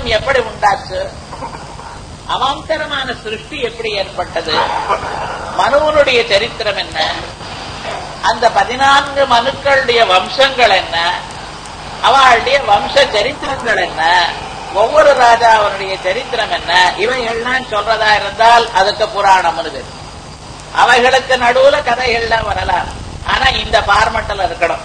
சரித்திரம் எப்படி உண்டாச்சு அவாந்தரமான சிருஷ்டி எப்படி ஏற்பட்டது மனுவனுடைய சரித்திரம் என்ன அந்த பதினான்கு மனுக்களுடைய வம்சங்கள் என்ன அவளுடைய வம்ச சரித்திரங்கள் என்ன ஒவ்வொரு ராஜாவனுடைய சரித்திரம் என்ன இவைகள்லாம் சொல்றதா இருந்தால் அதுக்கு புராணம் இருக்குது அவைகளுக்கு நடுவுல கதைகள்லாம் வரலாம் ஆனா இந்த பார்மட்டில் இருக்கணும்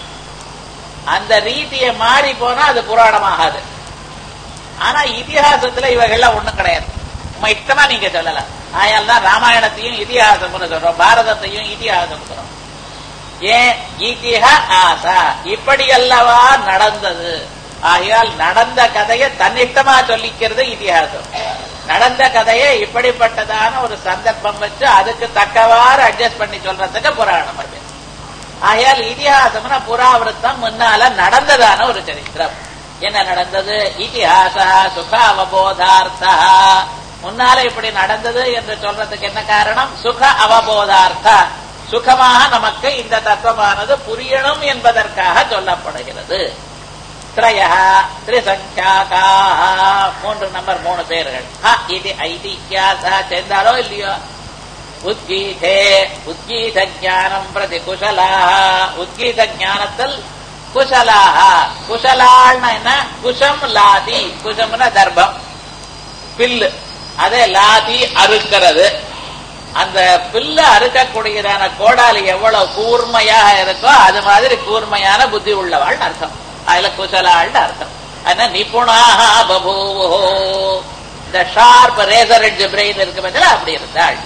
அந்த ரீதியை மாறி போனா அது புராணமாகாது ஆனா இதிகாசத்துல இவைகள்லாம் ஒண்ணும் கிடையாது உங்க இஷ்டமா நீங்க சொல்லலாம் ஆயால் தான் ராமாயணத்தையும் இதிகாசம்னு சொல்றோம் பாரதத்தையும் இதிகாசம் சொல்றோம் ஏன் இதிஹ ஆசா இப்படி அல்லவா நடந்தது ஆகையால் நடந்த கதையை தன்னிஷ்டமா சொல்லிக்கிறது இதிகாசம் நடந்த கதையை இப்படிப்பட்டதான ஒரு சந்தர்ப்பம் வச்சு அதுக்கு தக்கவாறு அட்ஜஸ்ட் பண்ணி சொல்றதுக்கு புராணம் அது ஆகையால் இதிகாசம்னா புறாவிருத்தம் முன்னால நடந்ததான ஒரு சரித்திரம் என்ன நடந்தது இதிகாச சுக அவபோதார்த்தா முன்னால இப்படி நடந்தது என்று சொல்றதுக்கு என்ன காரணம் சுக அவபோதார்த்த சுகமாக நமக்கு இந்த தத்துவமானது புரியணும் என்பதற்காக சொல்லப்படுகிறது திரய திரிசங்கியாகா மூன்று நம்பர் மூணு பேர்கள் ஹ இது ஐதிஹ்யாசா சேர்ந்தாலோ இல்லையோ உத்கீதே உத்கீத ஜானம் பிரதி குஷலா உத்கீத ஞானத்தில் குஷலாக குஷலாள்னா என்ன குஷம் லாதி குஷம்னா தர்ப்பம் பில்லு அதே லாதி அறுக்கிறது அந்த பில்லு அறுக்கக்கூடியதான கோடாலி எவ்வளவு கூர்மையாக இருக்கோ அது மாதிரி கூர்மையான புத்தி உள்ளவாள் அர்த்தம் அதுல குசலாள்னு அர்த்தம் அதனால நிபுணாக பபூவோ இந்த ஷார்ப் ரேசர் எட்ஜ் பிரெயின் இருக்கு பட்சத்தில் அப்படி இருந்தாள்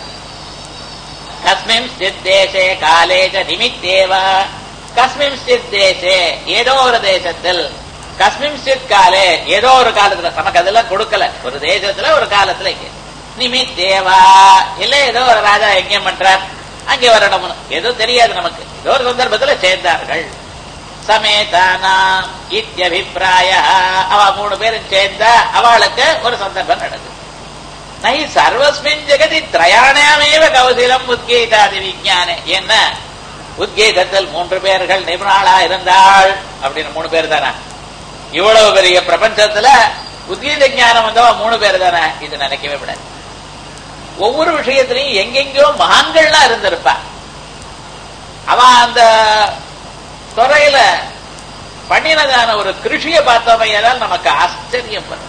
கஸ்மின் ஸ்தித் தேசே காலேஜ நிமித்தேவ கஸ்மின் ஸ்தித் தேசே ஏதோ ஒரு தேசத்தில் கஸ்மின் ஸ்தித் காலே ஏதோ ஒரு காலத்துல நமக்கு அதெல்லாம் கொடுக்கல ஒரு தேசத்துல ஒரு காலத்துல இங்க நிமித்தேவா இல்ல ஏதோ ஒரு ராஜா எங்கே பண்றார் அங்கே வரணும்னு ஏதோ தெரியாது நமக்கு ஏதோ ஒரு சந்தர்ப்பத்துல சேர்ந்தார்கள் சமேதானாம் இத்தியபிப்பிராய அவ மூணு பேரும் சேர்ந்தா அவளுக்கு ஒரு சந்தர்ப்பம் நடக்குது நை சர்வஸ்மின் ஜெகதி திரயாணமேவ கௌசிலம் உத்கீதாதி விஞ்ஞானே என்ன உத்கீதத்தில் மூன்று பேர்கள் நிபுணாளா இருந்தாள் அப்படின்னு மூணு பேர் தானே இவ்வளவு பெரிய பிரபஞ்சத்துல உத்கீத ஞானம் வந்தவா மூணு பேர் தானே இது நினைக்கவே விடாது ஒவ்வொரு விஷயத்திலையும் எங்கெங்கயோ மகான்கள்லாம் இருந்திருப்பா அவ அந்த துறையில பண்ணினதான ஒரு கிருஷியை பார்த்தவையால் நமக்கு ஆச்சரியம் வரும்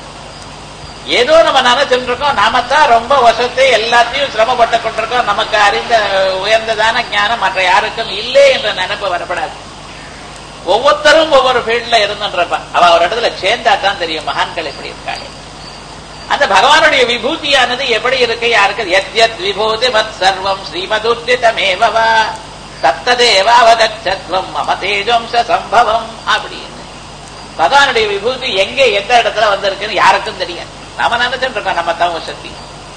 ஏதோ நம்ம நினைச்சுட்டு இருக்கோம் நாமத்தான் ரொம்ப வருஷத்தை எல்லாத்தையும் சிரமப்பட்டு கொண்டிருக்கோம் நமக்கு அறிந்த உயர்ந்ததான ஞானம் மற்ற யாருக்கும் இல்லை என்ற நினைப்பு வரப்படாது ஒவ்வொருத்தரும் ஒவ்வொரு ஃபீல்ட்ல இருந்துன்றப்ப அவ ஒரு இடத்துல சேர்ந்தா தான் தெரியும் மகான்கள் எப்படி இருக்காங்க அந்த பகவானுடைய விபூதியானது எப்படி இருக்கு யாருக்கு எத் எத் விபூதி மத் சர்வம் ஸ்ரீமதுர்ஜிதமேவா தத்ததேவாவதச்சத்வம் மம தேஜம்ச சம்பவம் அப்படின்னு பகவானுடைய விபூதி எங்க எந்த இடத்துல வந்திருக்குன்னு யாருக்கும் தெரியாது நாம நினைச்சுட்டு இருக்கோம் நம்ம தவ சக்தி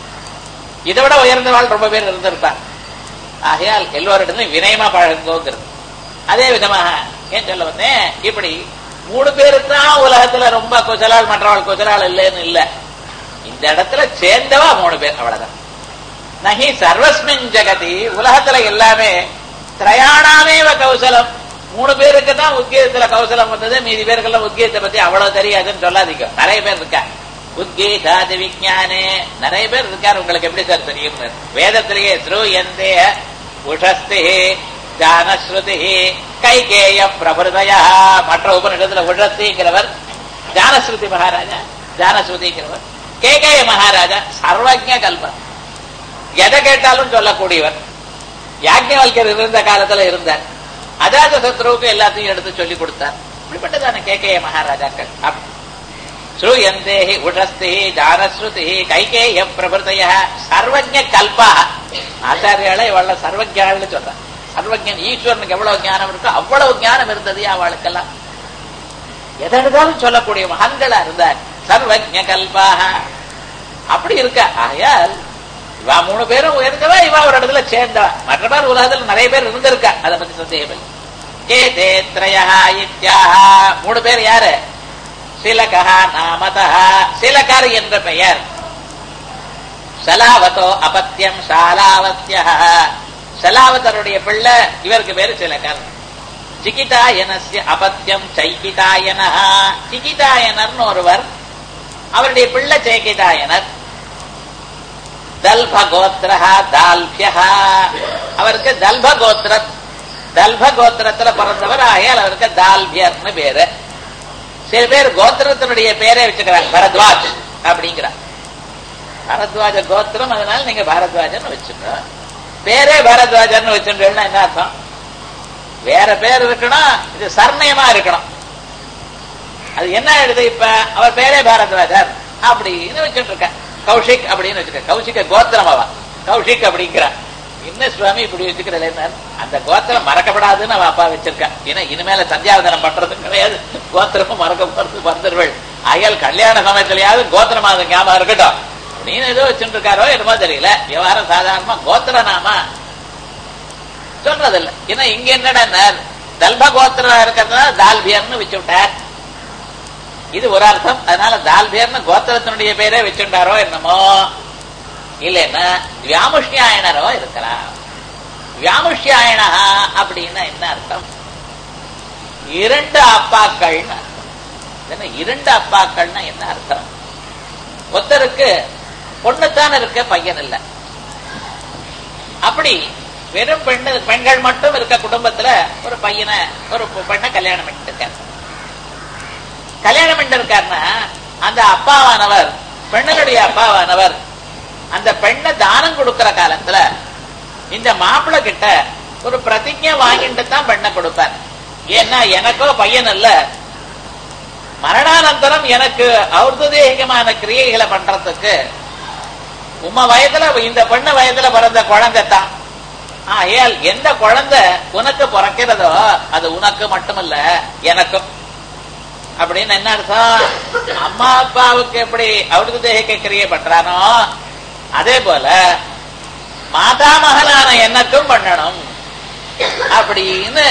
இதை விட உயர்ந்தவாள் ரொம்ப பேர் இருந்திருப்பா ஆகையால் எல்லோரிடத்தும் வினயமா பழகுங்கிறது அதே விதமாக ஏன் சொல்ல வந்தேன் இப்படி மூணு பேருக்கு தான் உலகத்துல ரொம்ப குசலால் மற்றவாள் குசலால் இல்லைன்னு இல்ல இந்த இடத்துல சேர்ந்தவா மூணு பேர் அவ்வளவுதான் நகி சர்வஸ்மின் ஜெகதி உலகத்துல எல்லாமே திரயாணாமேவ கௌசலம் மூணு பேருக்கு தான் உத்கீதத்துல கௌசலம் வந்தது மீதி பேருக்கெல்லாம் உத்கீதத்தை பத்தி அவ்வளவு தெரியாதுன்னு சொல்லாதீங்க நிறைய பேர் இருக்கா உத்கீதாதி விஜானே நிறைய பேர் இருக்காரு உங்களுக்கு எப்படி சார் தெரியும் வேதத்திலேயே ஸ்ரூயந்தே உஷஸ்தி ஜானஸ்ருதி கைகேய பிரபுதய மற்ற உபநிடத்துல உஷஸ்திங்கிறவர் ஜானஸ்ருதி மகாராஜா ஜானஸ்ருதிங்கிறவர் கேகேய மகாராஜா சர்வஜ கல்பம் எதை கேட்டாலும் சொல்லக்கூடியவர் யாஜ்ஞவல்கர் இருந்த காலத்துல இருந்தார் அஜாத சத்ருவுக்கு எல்லாத்தையும் எடுத்து சொல்லி கொடுத்தார் இப்படிப்பட்டதான கேகேய மகாராஜாக்கள் ஸ்ரூயந்தே உஷஸ்தி ஜானஸ்ருதி கைகேய பிரபுதய சர்வஜ கல்பா ஆச்சாரியால இவள சர்வஜாள்னு சொல்றான் சர்வஜன் ஈஸ்வரனுக்கு எவ்வளவு ஞானம் இருக்கோ அவ்வளவு ஞானம் இருந்தது அவளுக்கெல்லாம் எதெடுத்தாலும் சொல்லக்கூடிய மகன்களா இருந்தார் சர்வஜ கல்பாக அப்படி இருக்க ஆகையால் இவா மூணு பேரும் உயர்ந்தவா இவா ஒரு இடத்துல சேர்ந்தவா மற்ற பேர் உலகத்தில் நிறைய பேர் இருந்திருக்கா அதை பத்தி சந்தேகம் இல்லை கே தேத்ரயா இத்தியாக மூணு பேர் யாரு சிலகா நாமதா சிலகர் என்ற பெயர் சலாவதோ அபத்தியம் சாலாவத்திய சலாவதருடைய பிள்ளை இவருக்கு பேரு சிலகர் சிகிதாயனஸ்ய அபத்தியம் சைகிதாயன சிகிதாயனர்னு ஒருவர் அவருடைய பிள்ளை சேக்கிதாயனர் தல்ப கோத்திரஹா தால்பியா அவருக்கு தல்ப கோத்திர தல்ப கோத்திரத்துல பிறந்தவர் ஆகையால் அவருக்கு தால்பியர்னு பேரு சில பேர் கோத்திரத்தினுடைய பேரே வச்சுக்கிறாங்க பரத்வாஜ் அப்படிங்கிறார் பரத்வாஜ கோத்திரம் அதனால நீங்க பாரத்வாஜன் வச்சுங்க பேரே பாரத்வாஜன் வச்சுட்டேன்னா என்ன அர்த்தம் வேற பேர் இருக்கணும் இது சர்ணயமா இருக்கணும் அது என்ன எழுது இப்ப அவர் பேரே பாரத்வாஜர் அப்படின்னு வச்சுட்டு இருக்க கௌஷிக் அப்படின்னு வச்சுக்க கௌஷிக கோத்திரம் அவ கௌஷிக் அப்படிங்கிற என்ன சுவாமி இப்படி வச்சுக்கிறல அந்த கோத்திரம் மறக்கப்படாதுன்னு அவ அப்பா வச்சிருக்கா ஏன்னா இனிமேல சந்தியாவதனம் பண்றது கிடையாது கோத்திரமும் மறக்க போறது மறந்துடுவள் ஆகையால் கல்யாண சமயத்திலேயாவது கோத்திரமா அது ஞாபகம் இருக்கட்டும் அப்படின்னு ஏதோ வச்சுட்டு இருக்காரோ என்னமோ தெரியல விவகாரம் சாதாரணமா கோத்திர நாமா சொல்றதில்ல ஏன்னா இங்க என்னடா தல்ப கோத்திரம் இருக்கிறதுனால தால்பியர்னு வச்சு விட்டார் இது ஒரு அர்த்தம் அதனால தால்பியர்னு கோத்திரத்தினுடைய பேரே வச்சுட்டாரோ என்னமோ இல்லைன்னா வியாமுஷ்யாயனரோ இருக்கலாம் வியாமுஷ்யாயனா அப்படின்னா என்ன அர்த்தம் இரண்டு அப்பாக்கள்னு அர்த்தம் இரண்டு அப்பாக்கள்னா என்ன அர்த்தம் ஒருத்தருக்கு பொண்ணுத்தான் இருக்க பையன் இல்ல அப்படி வெறும் பெண்ணு பெண்கள் மட்டும் இருக்க குடும்பத்துல ஒரு பையனை ஒரு பெண்ணை கல்யாணம் பண்ணிட்டு இருக்காரு கல்யாணம் பண்ணிட்டு இருக்காருன்னா அந்த அப்பாவானவர் பெண்ணுடைய அப்பாவானவர் அந்த பெண்ணை தானம் கொடுக்கிற காலத்துல இந்த மாப்பிள்ளை கிட்ட ஒரு பிரதிஜை வாங்கிட்டு தான் பெண்ணை கொடுப்பார் ஏன்னா எனக்கோ பையன் இல்ல மரணானந்தரம் எனக்கு ஔர்ததேகமான கிரியைகளை பண்றதுக்கு உம்ம வயதுல இந்த பெண்ணு வயதுல பிறந்த குழந்தை தான் ஆகையால் எந்த குழந்தை உனக்கு பிறக்கிறதோ அது உனக்கு மட்டுமல்ல எனக்கும் அப்படின்னு என்ன அர்த்தம் அம்மா அப்பாவுக்கு எப்படி ஔர்ததேக கிரியை பண்றானோ அதே போல மாதா மகனான எனக்கும் பண்ணணும் அப்படின்னு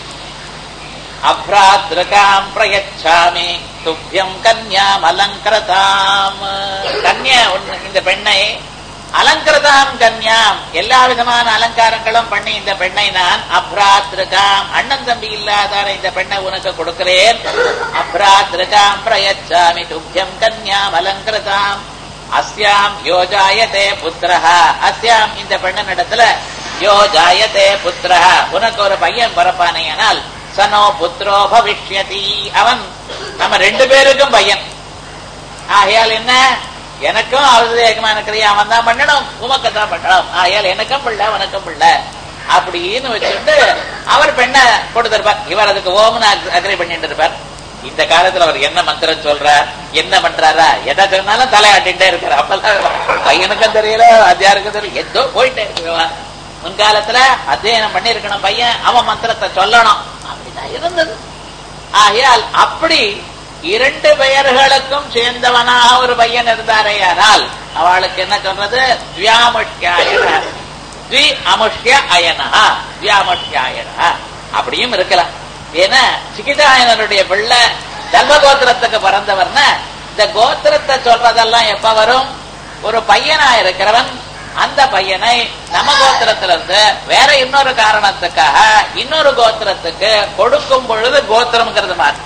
அப்ராத்ருகாம் பிரயச்சாமி துப்பியம் கன்யாம் அலங்கிரதாம் கன்யா ஒண்ணு இந்த பெண்ணை அலங்கிரதாம் கன்யாம் எல்லா விதமான அலங்காரங்களும் பண்ணி இந்த பெண்ணை நான் அப்ராத்ருகாம் அண்ணன் தம்பி இல்லாத இந்த பெண்ணை உனக்கு கொடுக்கிறேன் அப்ராத்ருகாம் பிரயச்சாமி துப்பியம் கன்யாம் அலங்கிரதாம் அஸ்யாம் யோஜாயதே புத்திரஹா அஸ்யாம் இந்த பெண்ணனிடத்துல யோஜாயதே புத்திரஹா உனக்கு ஒரு பையன் பிறப்பானேயானால் சனோ புத்திரோ பவிஷ்யதி அவன் நம்ம ரெண்டு பேருக்கும் பையன் ஆகையால் என்ன எனக்கும் அவதேகமான கிரியா அவன் தான் பண்ணணும் உமக்கு தான் பண்ணணும் ஆகையால் எனக்கும் பிள்ளை உனக்கும் பிள்ளை அப்படின்னு வச்சுட்டு அவர் பெண்ணை கொடுத்திருப்பார் இவர் அதுக்கு ஓம்னு அக்ரி பண்ணிட்டு இருப்பார் இந்த காலத்துல அவர் என்ன மந்திரம் சொல்றார் என்ன பண்றாரா எதை சொன்னாலும் தலையாட்டிட்டே இருக்கிறார் அப்பெல்லாம் பையனுக்கும் தெரியல அத்தியாருக்கும் தெரியல ஏதோ போயிட்டே இருக்கு முன்காலத்துல அத்தியனம் பண்ணிருக்கணும் பையன் அவன் மந்திரத்தை சொல்லணும் அப்படிதான் இருந்தது ஆகையால் அப்படி இரண்டு பெயர்களுக்கும் சேர்ந்தவனாக ஒரு பையன் இருந்தாரேயானால் அவளுக்கு என்ன சொல்றது துவியாமுஷ்யாயன த்வி அமுஷ்ய அயனா துவியாமுஷ்யாயனா அப்படியும் இருக்கலாம் ஏன்னா சிகிதாயனருடைய பிள்ளை தர்ம கோத்திரத்துக்கு பிறந்தவர்னா இந்த கோத்திரத்தை சொல்றதெல்லாம் எப்ப வரும் ஒரு பையனா இருக்கிறவன் அந்த பையனை நம்ம கோத்திரத்திலிருந்து வேற இன்னொரு காரணத்துக்காக இன்னொரு கோத்திரத்துக்கு கொடுக்கும் பொழுது கோத்திரம்ங்கிறது மாதிரி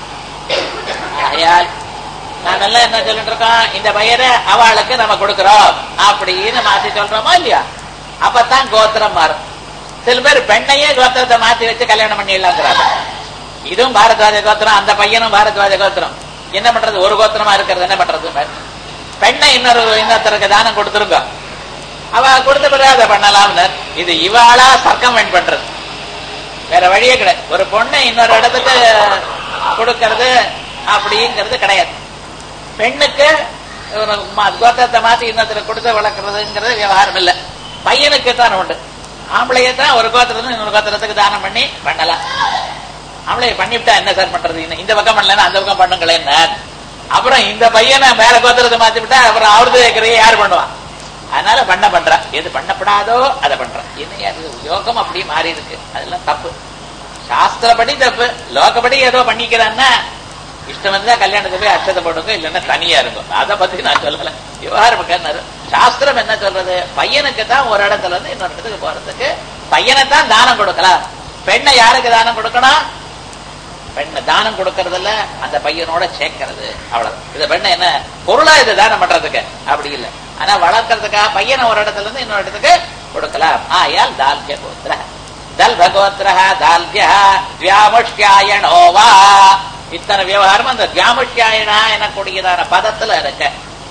ஆகையால் நான் எல்லாம் என்ன சொல்லிட்டு இருக்கோம் இந்த பையனை அவளுக்கு நம்ம கொடுக்கிறோம் அப்படின்னு மாத்தி சொல்றோமா இல்லையா அப்பதான் கோத்திரம் மாறும் சில பேர் பெண்ணையே கோத்திரத்தை மாத்தி வச்சு கல்யாணம் பண்ணிடலாங்கிறாங்க இதுவும் பாரத்வாஜ கோத்திரம் அந்த பையனும் பாரத்வாஜ கோத்திரம் என்ன பண்றது ஒரு கோத்திரமா இருக்கிறது என்ன பண்றது பெண்ணை இன்னொரு இன்னொருத்தருக்கு தானம் கொடுத்துருங்க அவ கொடுத்த பிறகு அதை பண்ணலாம்னு இது இவாளா சர்க்கம் பண்றது வேற வழியே கிடையாது ஒரு பொண்ணை இன்னொரு இடத்துக்கு கொடுக்கறது அப்படிங்கிறது கிடையாது பெண்ணுக்கு ஒரு கோத்திரத்தை மாத்தி இன்னொருத்தருக்கு கொடுத்து வளர்க்கறதுங்கிறது விவகாரம் இல்லை பையனுக்கு தான் உண்டு ஆம்பளையை தான் ஒரு கோத்திரத்துல இன்னொரு கோத்திரத்துக்கு தானம் பண்ணி பண்ணலாம் ஆம்பளைய பண்ணிவிட்டா என்ன சார் பண்றது இந்த பக்கம் பண்ணலன்னா அந்த பக்கம் பண்ணுங்களேன் அப்புறம் இந்த பையனை மேல கோத்திரத்தை மாத்தி விட்டா அப்புறம் அவரது இருக்கிறதையே யார் பண்ணுவான் அதனால பண்ண பண்ற எது பண்ணப்படாதோ அதை பண்ற என்ன அது யோகம் அப்படி மாறி இருக்கு அதெல்லாம் தப்பு சாஸ்திரப்படி தப்பு லோகப்படி ஏதோ பண்ணிக்கிறான்னா இஷ்டம் இருந்தா கல்யாணத்தை போய் அச்சத்தை போடுங்க இல்லைன்னா தனியா இருக்கும் அதை பத்தி நான் சொல்லல விவகாரம் கேட்டாரு சாஸ்திரம் என்ன சொல்றது பையனுக்கு தான் ஒரு இடத்துல இருந்து இன்னொரு இடத்துக்கு போறதுக்கு பையனை தான் தானம் கொடுக்கலாம் பெண்ணை யாருக்கு தானம் கொடுக்கணும் பெண்ணை தானம் கொடுக்கறதுல அந்த பையனோட சேர்க்கறது அவ்வளவு இந்த பெண்ணை என்ன பொருளா இது தானம் பண்றதுக்கு அப்படி இல்லை ஆனா வளர்க்கறதுக்காக பையனை ஒரு இடத்துல இருந்து இன்னொரு இடத்துக்கு கொடுக்கலாம் ஆயால் தால்ய கோத்திர தல்பகோத்திர தால்ய தியாமுஷ்யாயணோவா இத்தனை விவகாரம் அந்த தியாமுஷ்யாயனா எனக்கூடியதான பதத்துல இருக்கு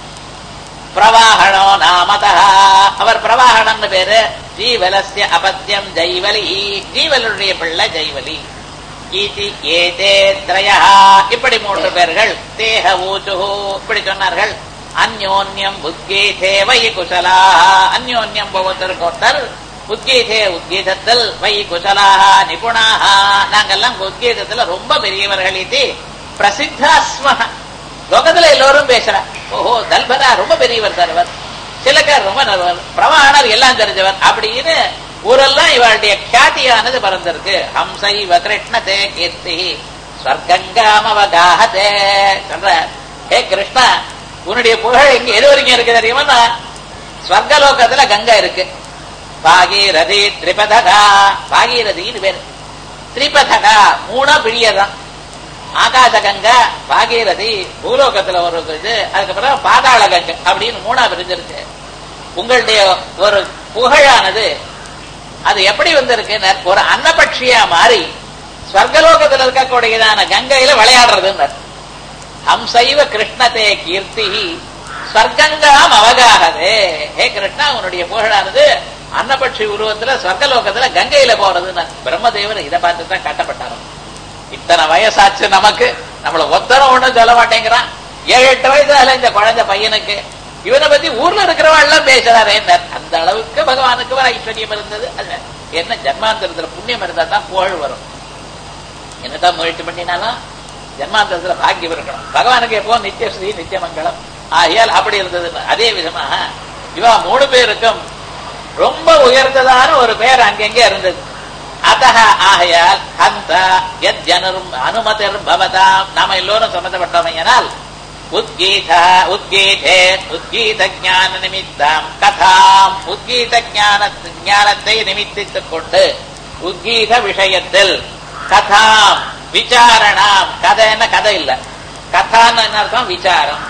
பிரவாகணோ நாமதா அவர் பிரவாகணம்னு பேரு ஜீவலஸ்ய அபத்தியம் ஜைவலி ஜீவலுடைய பிள்ளை ஜைவலி ஈதி ஏதே திரயா இப்படி மூன்று பேர்கள் தேக ஊச்சு இப்படி சொன்னார்கள் அந்யோன்யம் உத்கீதே வை குசலா அந்யோன்யம் ஒவ்வொருத்தருக்கு ஒருத்தர் உத்கீதே உத்கீதத்தில் வை குசலாக நிபுணாக நாங்கெல்லாம் உத்கீதத்துல ரொம்ப பெரியவர்கள் இது பிரசித்தாஸ்மக லோகத்துல எல்லோரும் பேசுற ஓஹோ தல்பரா ரொம்ப பெரியவர் சார் அவர் சிலக்கர் ரொம்ப நல்லவர் பிரமாணர் எல்லாம் தெரிஞ்சவர் அப்படின்னு ஊரெல்லாம் இவருடைய கியாதியானது பறந்திருக்கு ஹம்சைவ கிருஷ்ணதே கீர்த்தி ஸ்வர்கங்காமவகாஹதே சொல்ற ஹே கிருஷ்ணா உன்னுடைய புகழ் எங்க எது வரைக்கும் இருக்கு தெரியுமா ஸ்வர்கலோகத்துல கங்கா இருக்கு பாகீரதி திரிபதகா பாகீரதின்னு பேரு திரிபதகா மூணா பிழியதான் ஆகாச கங்கா பாகீரதி பூலோகத்துல ஒரு இது அதுக்கப்புறம் பாதாள கங்கை அப்படின்னு மூணா பிரிஞ்சிருக்கு உங்களுடைய ஒரு புகழானது அது எப்படி வந்திருக்கு ஒரு அன்னபட்சியா மாறி ஸ்வர்கலோகத்தில் இருக்கக்கூடியதான கங்கையில விளையாடுறதுன்னு ஹம்சைவ கிருஷ்ணதே கீர்த்தி ஸ்வர்கங்காம் அவகாகதே ஹே கிருஷ்ணா உன்னுடைய புகழானது அன்னபட்சி உருவத்துல ஸ்வர்கலோகத்துல கங்கையில போறதுன்னு பிரம்மதேவர் இதை பார்த்து தான் கட்டப்பட்டாரு இத்தனை வயசாச்சு நமக்கு நம்மள ஒத்தரம் ஒண்ணும் சொல்ல மாட்டேங்கிறான் ஏழு எட்டு வயசுல இந்த குழந்தை பையனுக்கு இவனை பத்தி ஊர்ல இருக்கிறவன் எல்லாம் பேசுறாரு அந்த அளவுக்கு பகவானுக்கு ஒரு ஐஸ்வர்யம் இருந்தது அது என்ன ஜன்மாந்திரத்துல புண்ணியம் இருந்தா தான் புகழ் வரும் என்னதான் முயற்சி பண்ணினாலும் ஜன்மாந்திரத்துல பாக்கியம் இருக்கணும் பகவானுக்கு எப்போ நித்தியஸ்ரீ நித்தியமங்கலம் ஆகியால் அப்படி இருந்தது அதே விதமாக இவா மூணு பேருக்கும் ரொம்ப உயர்ந்ததான ஒரு பேர் அங்கெங்கே இருந்தது அத்தக ஆகையால் அந்த எத் ஜனரும் அனுமதிர் பவதாம் நாம எல்லோரும் சம்மந்தப்பட்டவங்கனால் உத்கீத உத்கீதே உத்கீத ஞான நிமித்தம் கதாம் உத்கீத ஞான ஞானத்தை நிமித்தித்துக் கொண்டு உத்கீத விஷயத்தில் கதாம் விசாரணாம் கதை என்ன கதை இல்ல கதான்னு என்ன அர்த்தம் விசாரம்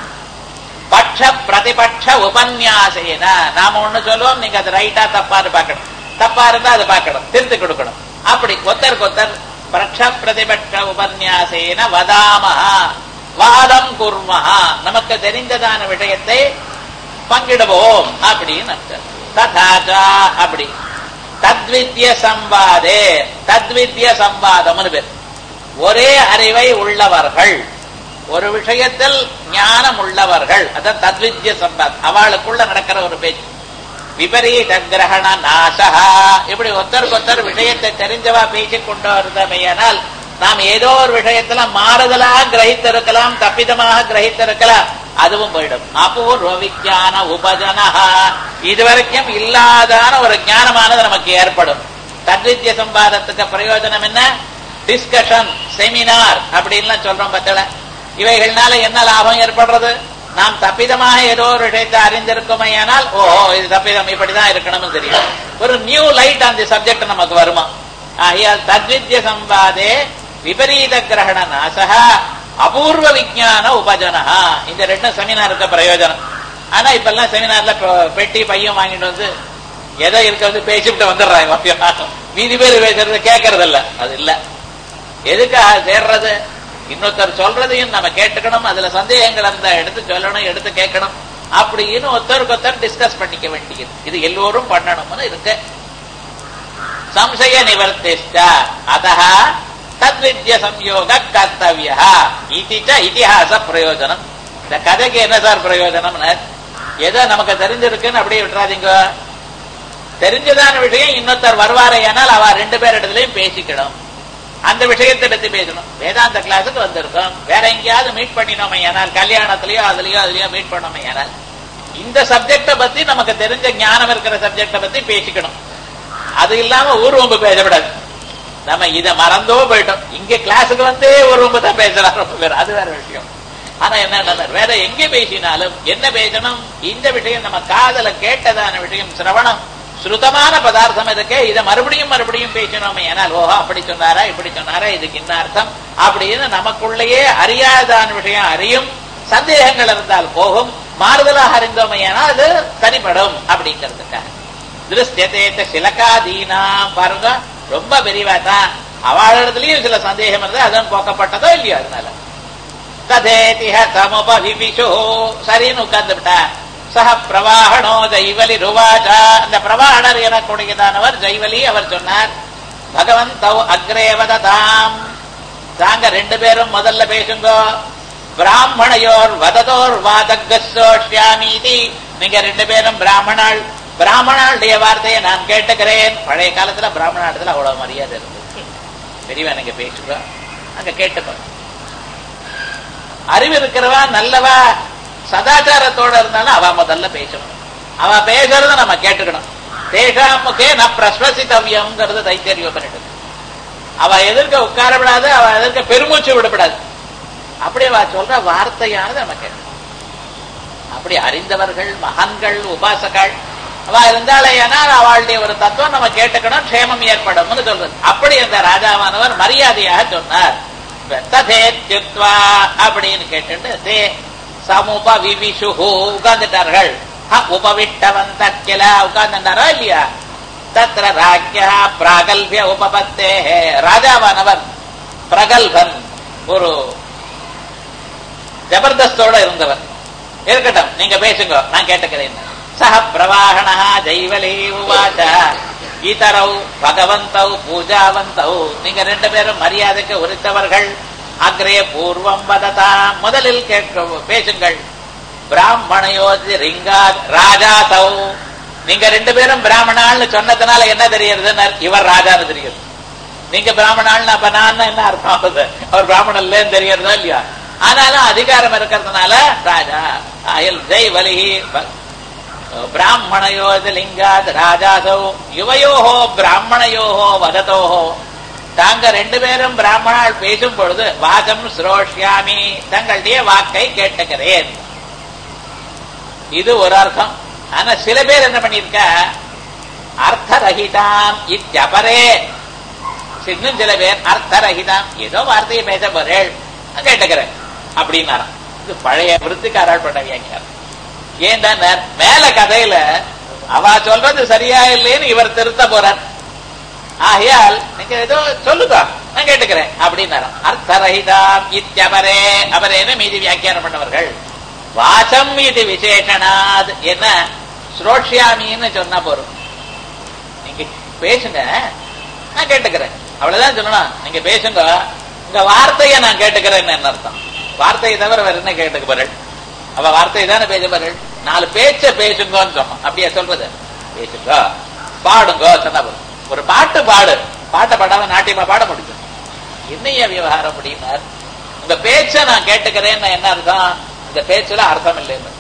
பட்ச பிரதிபட்ச உபன்யாசேன நாம ஒண்ணு சொல்லுவோம் நீங்க அது ரைட்டா தப்பான்னு பார்க்கணும் தப்பா இருந்தா அதை பார்க்கணும் திருத்தி கொடுக்கணும் அப்படி ஒத்தருக்கு ஒத்தர் பிரக்ஷ பிரதிபட்ச உபன்யாசேன வதாமஹா வாதம் குர்மஹா நமக்கு தெரிந்ததான விஷயத்தை பங்கிடுவோம் அப்படின்னு அர்த்தம் ததாச்சா அப்படி தத்வித்ய சம்பாதே தத்வித்ய சம்பாதம்னு பேர் ஒரே அறிவை உள்ளவர்கள் ஒரு விஷயத்தில் ஞானம் உள்ளவர்கள் அதான் தத்வித்ய சம்பாத் அவளுக்குள்ள நடக்கிற ஒரு பேச்சு விபரீத கிரகண நாசகா இப்படி ஒருத்தருக்கு ஒருத்தர் விஷயத்தை தெரிஞ்சவா பேசிக் கொண்டு வருதமையானால் நாம் ஏதோ ஒரு விஷயத்துல மாறுதலாக கிரகித்திருக்கலாம் தப்பிதமாக கிரகித்திருக்கலாம் அதுவும் போயிடும் அபூர்வ விஞ்ஞான உபஜனஹா இதுவரைக்கும் இல்லாதான ஒரு ஞானமானது நமக்கு ஏற்படும் தத்வித்ய சம்பாதத்துக்கு பிரயோஜனம் என்ன டிஸ்கஷன் செமினார் அப்படின்லாம் சொல்றோம் பத்தல இவைகள்னால என்ன லாபம் ஏற்படுறது நாம் தப்பிதமாக ஏதோ ஒரு விஷயத்தை அறிந்திருக்கோமையானால் ஓஹோ இது தப்பிதம் இப்படிதான் இருக்கணும்னு தெரியும் ஒரு நியூ லைட் அந்த சப்ஜெக்ட் நமக்கு வருமா ஆகையால் தத்வித்ய சம்பாதே விபரீத கிரகண நாசகா அபூர்வ விஜான உபஜனஹா இந்த ரெண்டும் செமினாருக்கு பிரயோஜனம் ஆனா இப்ப எல்லாம் செமினார்ல பெட்டி பையன் வாங்கிட்டு வந்து எதை இருக்கிறது பேசிவிட்டு வந்துடுறாங்க மீதி பேர் பேசுறது கேட்கறது இல்ல அது இல்ல எதுக்காக சேர்றது இன்னொருத்தர் சொல்றதையும் நம்ம கேட்டுக்கணும் அதுல சந்தேகங்கள் இருந்தா எடுத்து சொல்லணும் எடுத்து கேட்கணும் அப்படின்னு ஒருத்தருக்கு ஒருத்தர் டிஸ்கஸ் பண்ணிக்க வேண்டியது இது எல்லோரும் பண்ணணும்னு இருக்கு சம்சய நிவர்த்திஷ்ட அதஹ தத்வித்ய சம்யோக கர்த்தவிய இதிச்ச இதிஹாச பிரயோஜனம் இந்த கதைக்கு என்ன சார் பிரயோஜனம்னு ஏதோ நமக்கு தெரிஞ்சிருக்குன்னு அப்படியே விட்டுறாதீங்க தெரிஞ்சதான விஷயம் இன்னொருத்தர் வருவாரையானால் அவ ரெண்டு பேர் இடத்துலயும் பேசிக்கணும் அந்த விஷயத்தை பத்தி பேசணும் வேதாந்த கிளாஸுக்கு வந்திருக்கோம் வேற எங்கேயாவது மீட் பண்ணினோம் ஆனால் கல்யாணத்திலயோ அதுலயோ அதுலயோ மீட் பண்ணோம் ஆனால் இந்த சப்ஜெக்ட பத்தி நமக்கு தெரிஞ்ச ஞானம் இருக்கிற சப்ஜெக்ட பத்தி பேசிக்கணும் அது இல்லாம ஊர் ரொம்ப பேசப்படாது நம்ம இதை மறந்தோ போயிட்டோம் இங்க கிளாஸுக்கு வந்தே ஒரு ரொம்ப தான் பேசலாம் ரொம்ப பேர் அது வேற விஷயம் ஆனா என்ன வேற எங்க பேசினாலும் என்ன பேசணும் இந்த விஷயம் நம்ம காதல கேட்டதான விஷயம் சிரவணம் ஸ்ருதமான பதார்த்தம் இருக்கு இதை மறுபடியும் மறுபடியும் பேசணுமே ஏனால் ஓஹோ அப்படி சொன்னாரா இப்படி சொன்னாரா இதுக்கு என்ன அர்த்தம் அப்படின்னு நமக்குள்ளேயே அறியாதான விஷயம் அறியும் சந்தேகங்கள் இருந்தால் போகும் மாறுதலாக அறிந்தோமையானா அது சரிப்படும் அப்படிங்கிறதுக்காக திருஷ்யத்தேத்த சிலகாதீனா பாருங்க ரொம்ப பெரியவா தான் அவளிடத்துலயும் சில சந்தேகம் இருந்தா அதுவும் போக்கப்பட்டதோ இல்லையோ அதனால ததேதிஹ சமுபவிபிஷு சரின்னு உட்கார்ந்து விட்டா சஹ பிரவாகணோ ஜைவலி ருவாஜா அந்த பிரவாகணர் எனக்கூடியதானவர் ஜைவலி அவர் சொன்னார் பகவன் தவ் அக்ரேவததாம் தாங்க ரெண்டு பேரும் முதல்ல பேசுங்கோ பிராமணையோர் வததோர் வாதகோஷ்யாமீதி நீங்க ரெண்டு பேரும் பிராமணாள் பிராமணாளுடைய வார்த்தையை நான் கேட்டுக்கிறேன் பழைய காலத்துல பிராமணாடத்துல அவ்வளவு மரியாதை இருந்தது பெரியவா நீங்க பேசுங்க அங்க கேட்டுக்கோ அறிவு இருக்கிறவா நல்லவா சதாச்சாரத்தோட இருந்தாலும் அவ முதல்ல பேசணும் அவ பேசுறத நம்ம கேட்டுக்கணும் தேகாமுகே ந பிரஸ்வசித்தவியம்ங்கிறது தைத்தறிவு பண்ணிட்டு அவ எதிர்க்க உட்காரப்படாது அவ எதிர்க்க பெருமூச்சு விடப்படாது அப்படி அவ சொல்ற வார்த்தையானது நம்ம கேட்கணும் அப்படி அறிந்தவர்கள் மகான்கள் உபாசகள் அவ இருந்தாலே ஏனால் அவளுடைய ஒரு தத்துவம் நம்ம கேட்டுக்கணும் க்ஷேமம் ஏற்படும்னு சொல்றது அப்படி அந்த ராஜாவானவர் மரியாதையாக சொன்னார் ததேத்யுக்வா அப்படின்னு கேட்டுட்டு தே சமுப விவிஷு உட்கார்ந்துட்டார்கள் உபவிட்டவந்த கில உட்கார்ந்துட்டாரா இல்லையா தத்திர ராஜ்யா பிராகல்பிய உபபத்தே ராஜாவானவர் பிரகல்பன் ஒரு ஜபர்தஸ்தோட இருந்தவர் இருக்கட்டும் நீங்க பேசுங்க நான் கேட்டுக்கிறேன் சஹ பிரவாகணா ஜெய்வலி உவாச்ச ஈதரவு பகவந்தவ் பூஜாவந்தவ் நீங்க ரெண்டு பேரும் மரியாதைக்கு உரித்தவர்கள் அக்ரே பூர்வம் வததா முதலில் கேட்க பேசுங்கள் பிராமணையோதி ரிங்கா ராஜா தவ் நீங்க ரெண்டு பேரும் பிராமணாள்னு சொன்னதுனால என்ன தெரியுதுன்னு இவர் ராஜான்னு தெரியுது நீங்க பிராமணாள்னு அப்ப நான் என்ன அர்த்தம் ஆகுது அவர் பிராமணன்லேன்னு தெரியறதா இல்லையா ஆனாலும் அதிகாரம் இருக்கிறதுனால ராஜா அயல் ஜெய் வலிஹி பிராமணயோது லிங்காத் ராஜாசோ யுவயோஹோ பிராமணயோஹோ வததோஹோ தாங்க ரெண்டு பேரும் பிராமணால் பேசும் பொழுது வாதம் ஸ்ரோஷ்யாமி தங்களுடைய வாக்கை கேட்டுக்கிறேன் இது ஒரு அர்த்தம் ஆனா சில பேர் என்ன பண்ணிருக்க அர்த்தரகிதாம் இத்தியபரே இன்னும் சில பேர் அர்த்தரகிதாம் ஏதோ வார்த்தையை பேச போறேள் கேட்டுக்கிறேன் அப்படின்னாராம் இது பழைய விருத்துக்காரால் பண்ண வியாக்கியாரம் ஏன்டா மேல கதையில அவ சொல்றது சரியா இல்லைன்னு இவர் திருத்த போறார் ஆகையால் நீங்க ஏதோ சொல்லுங்க நான் கேட்டுக்கிறேன் அப்படின்னாராம் அர்த்தரகிதாம் இத்தியபரே அவரேன்னு மீதி வியாக்கியானம் பண்ணவர்கள் வாசம் இது விசேஷனாத் என்ன ஸ்ரோஷ்யாமின்னு சொன்னா போறோம் நீங்க பேசுங்க நான் கேட்டுக்கிறேன் அவ்வளவுதான் சொல்லணும் நீங்க பேசுங்க உங்க வார்த்தையை நான் கேட்டுக்கிறேன்னு என்ன அர்த்தம் வார்த்தையை தவிர வேற என்ன கேட்டுக்க போறேன் அவ வார்த்தை தானே பேச போறேன் நாலு பேச்ச பேசுங்கன்னு சொன்னோம் அப்படியா சொல்றது பேசுங்க பாடுங்க சொன்னா போதும் ஒரு பாட்டு பாடு பாட்டை பாடாம நாட்டியமா பாட முடியும் என்னைய விவகாரம் அப்படின்னார் உங்க பேச்ச நான் கேட்டுக்கிறேன்னு என்ன அர்த்தம் இந்த பேச்சுல அர்த்தம் இல்லைன்னு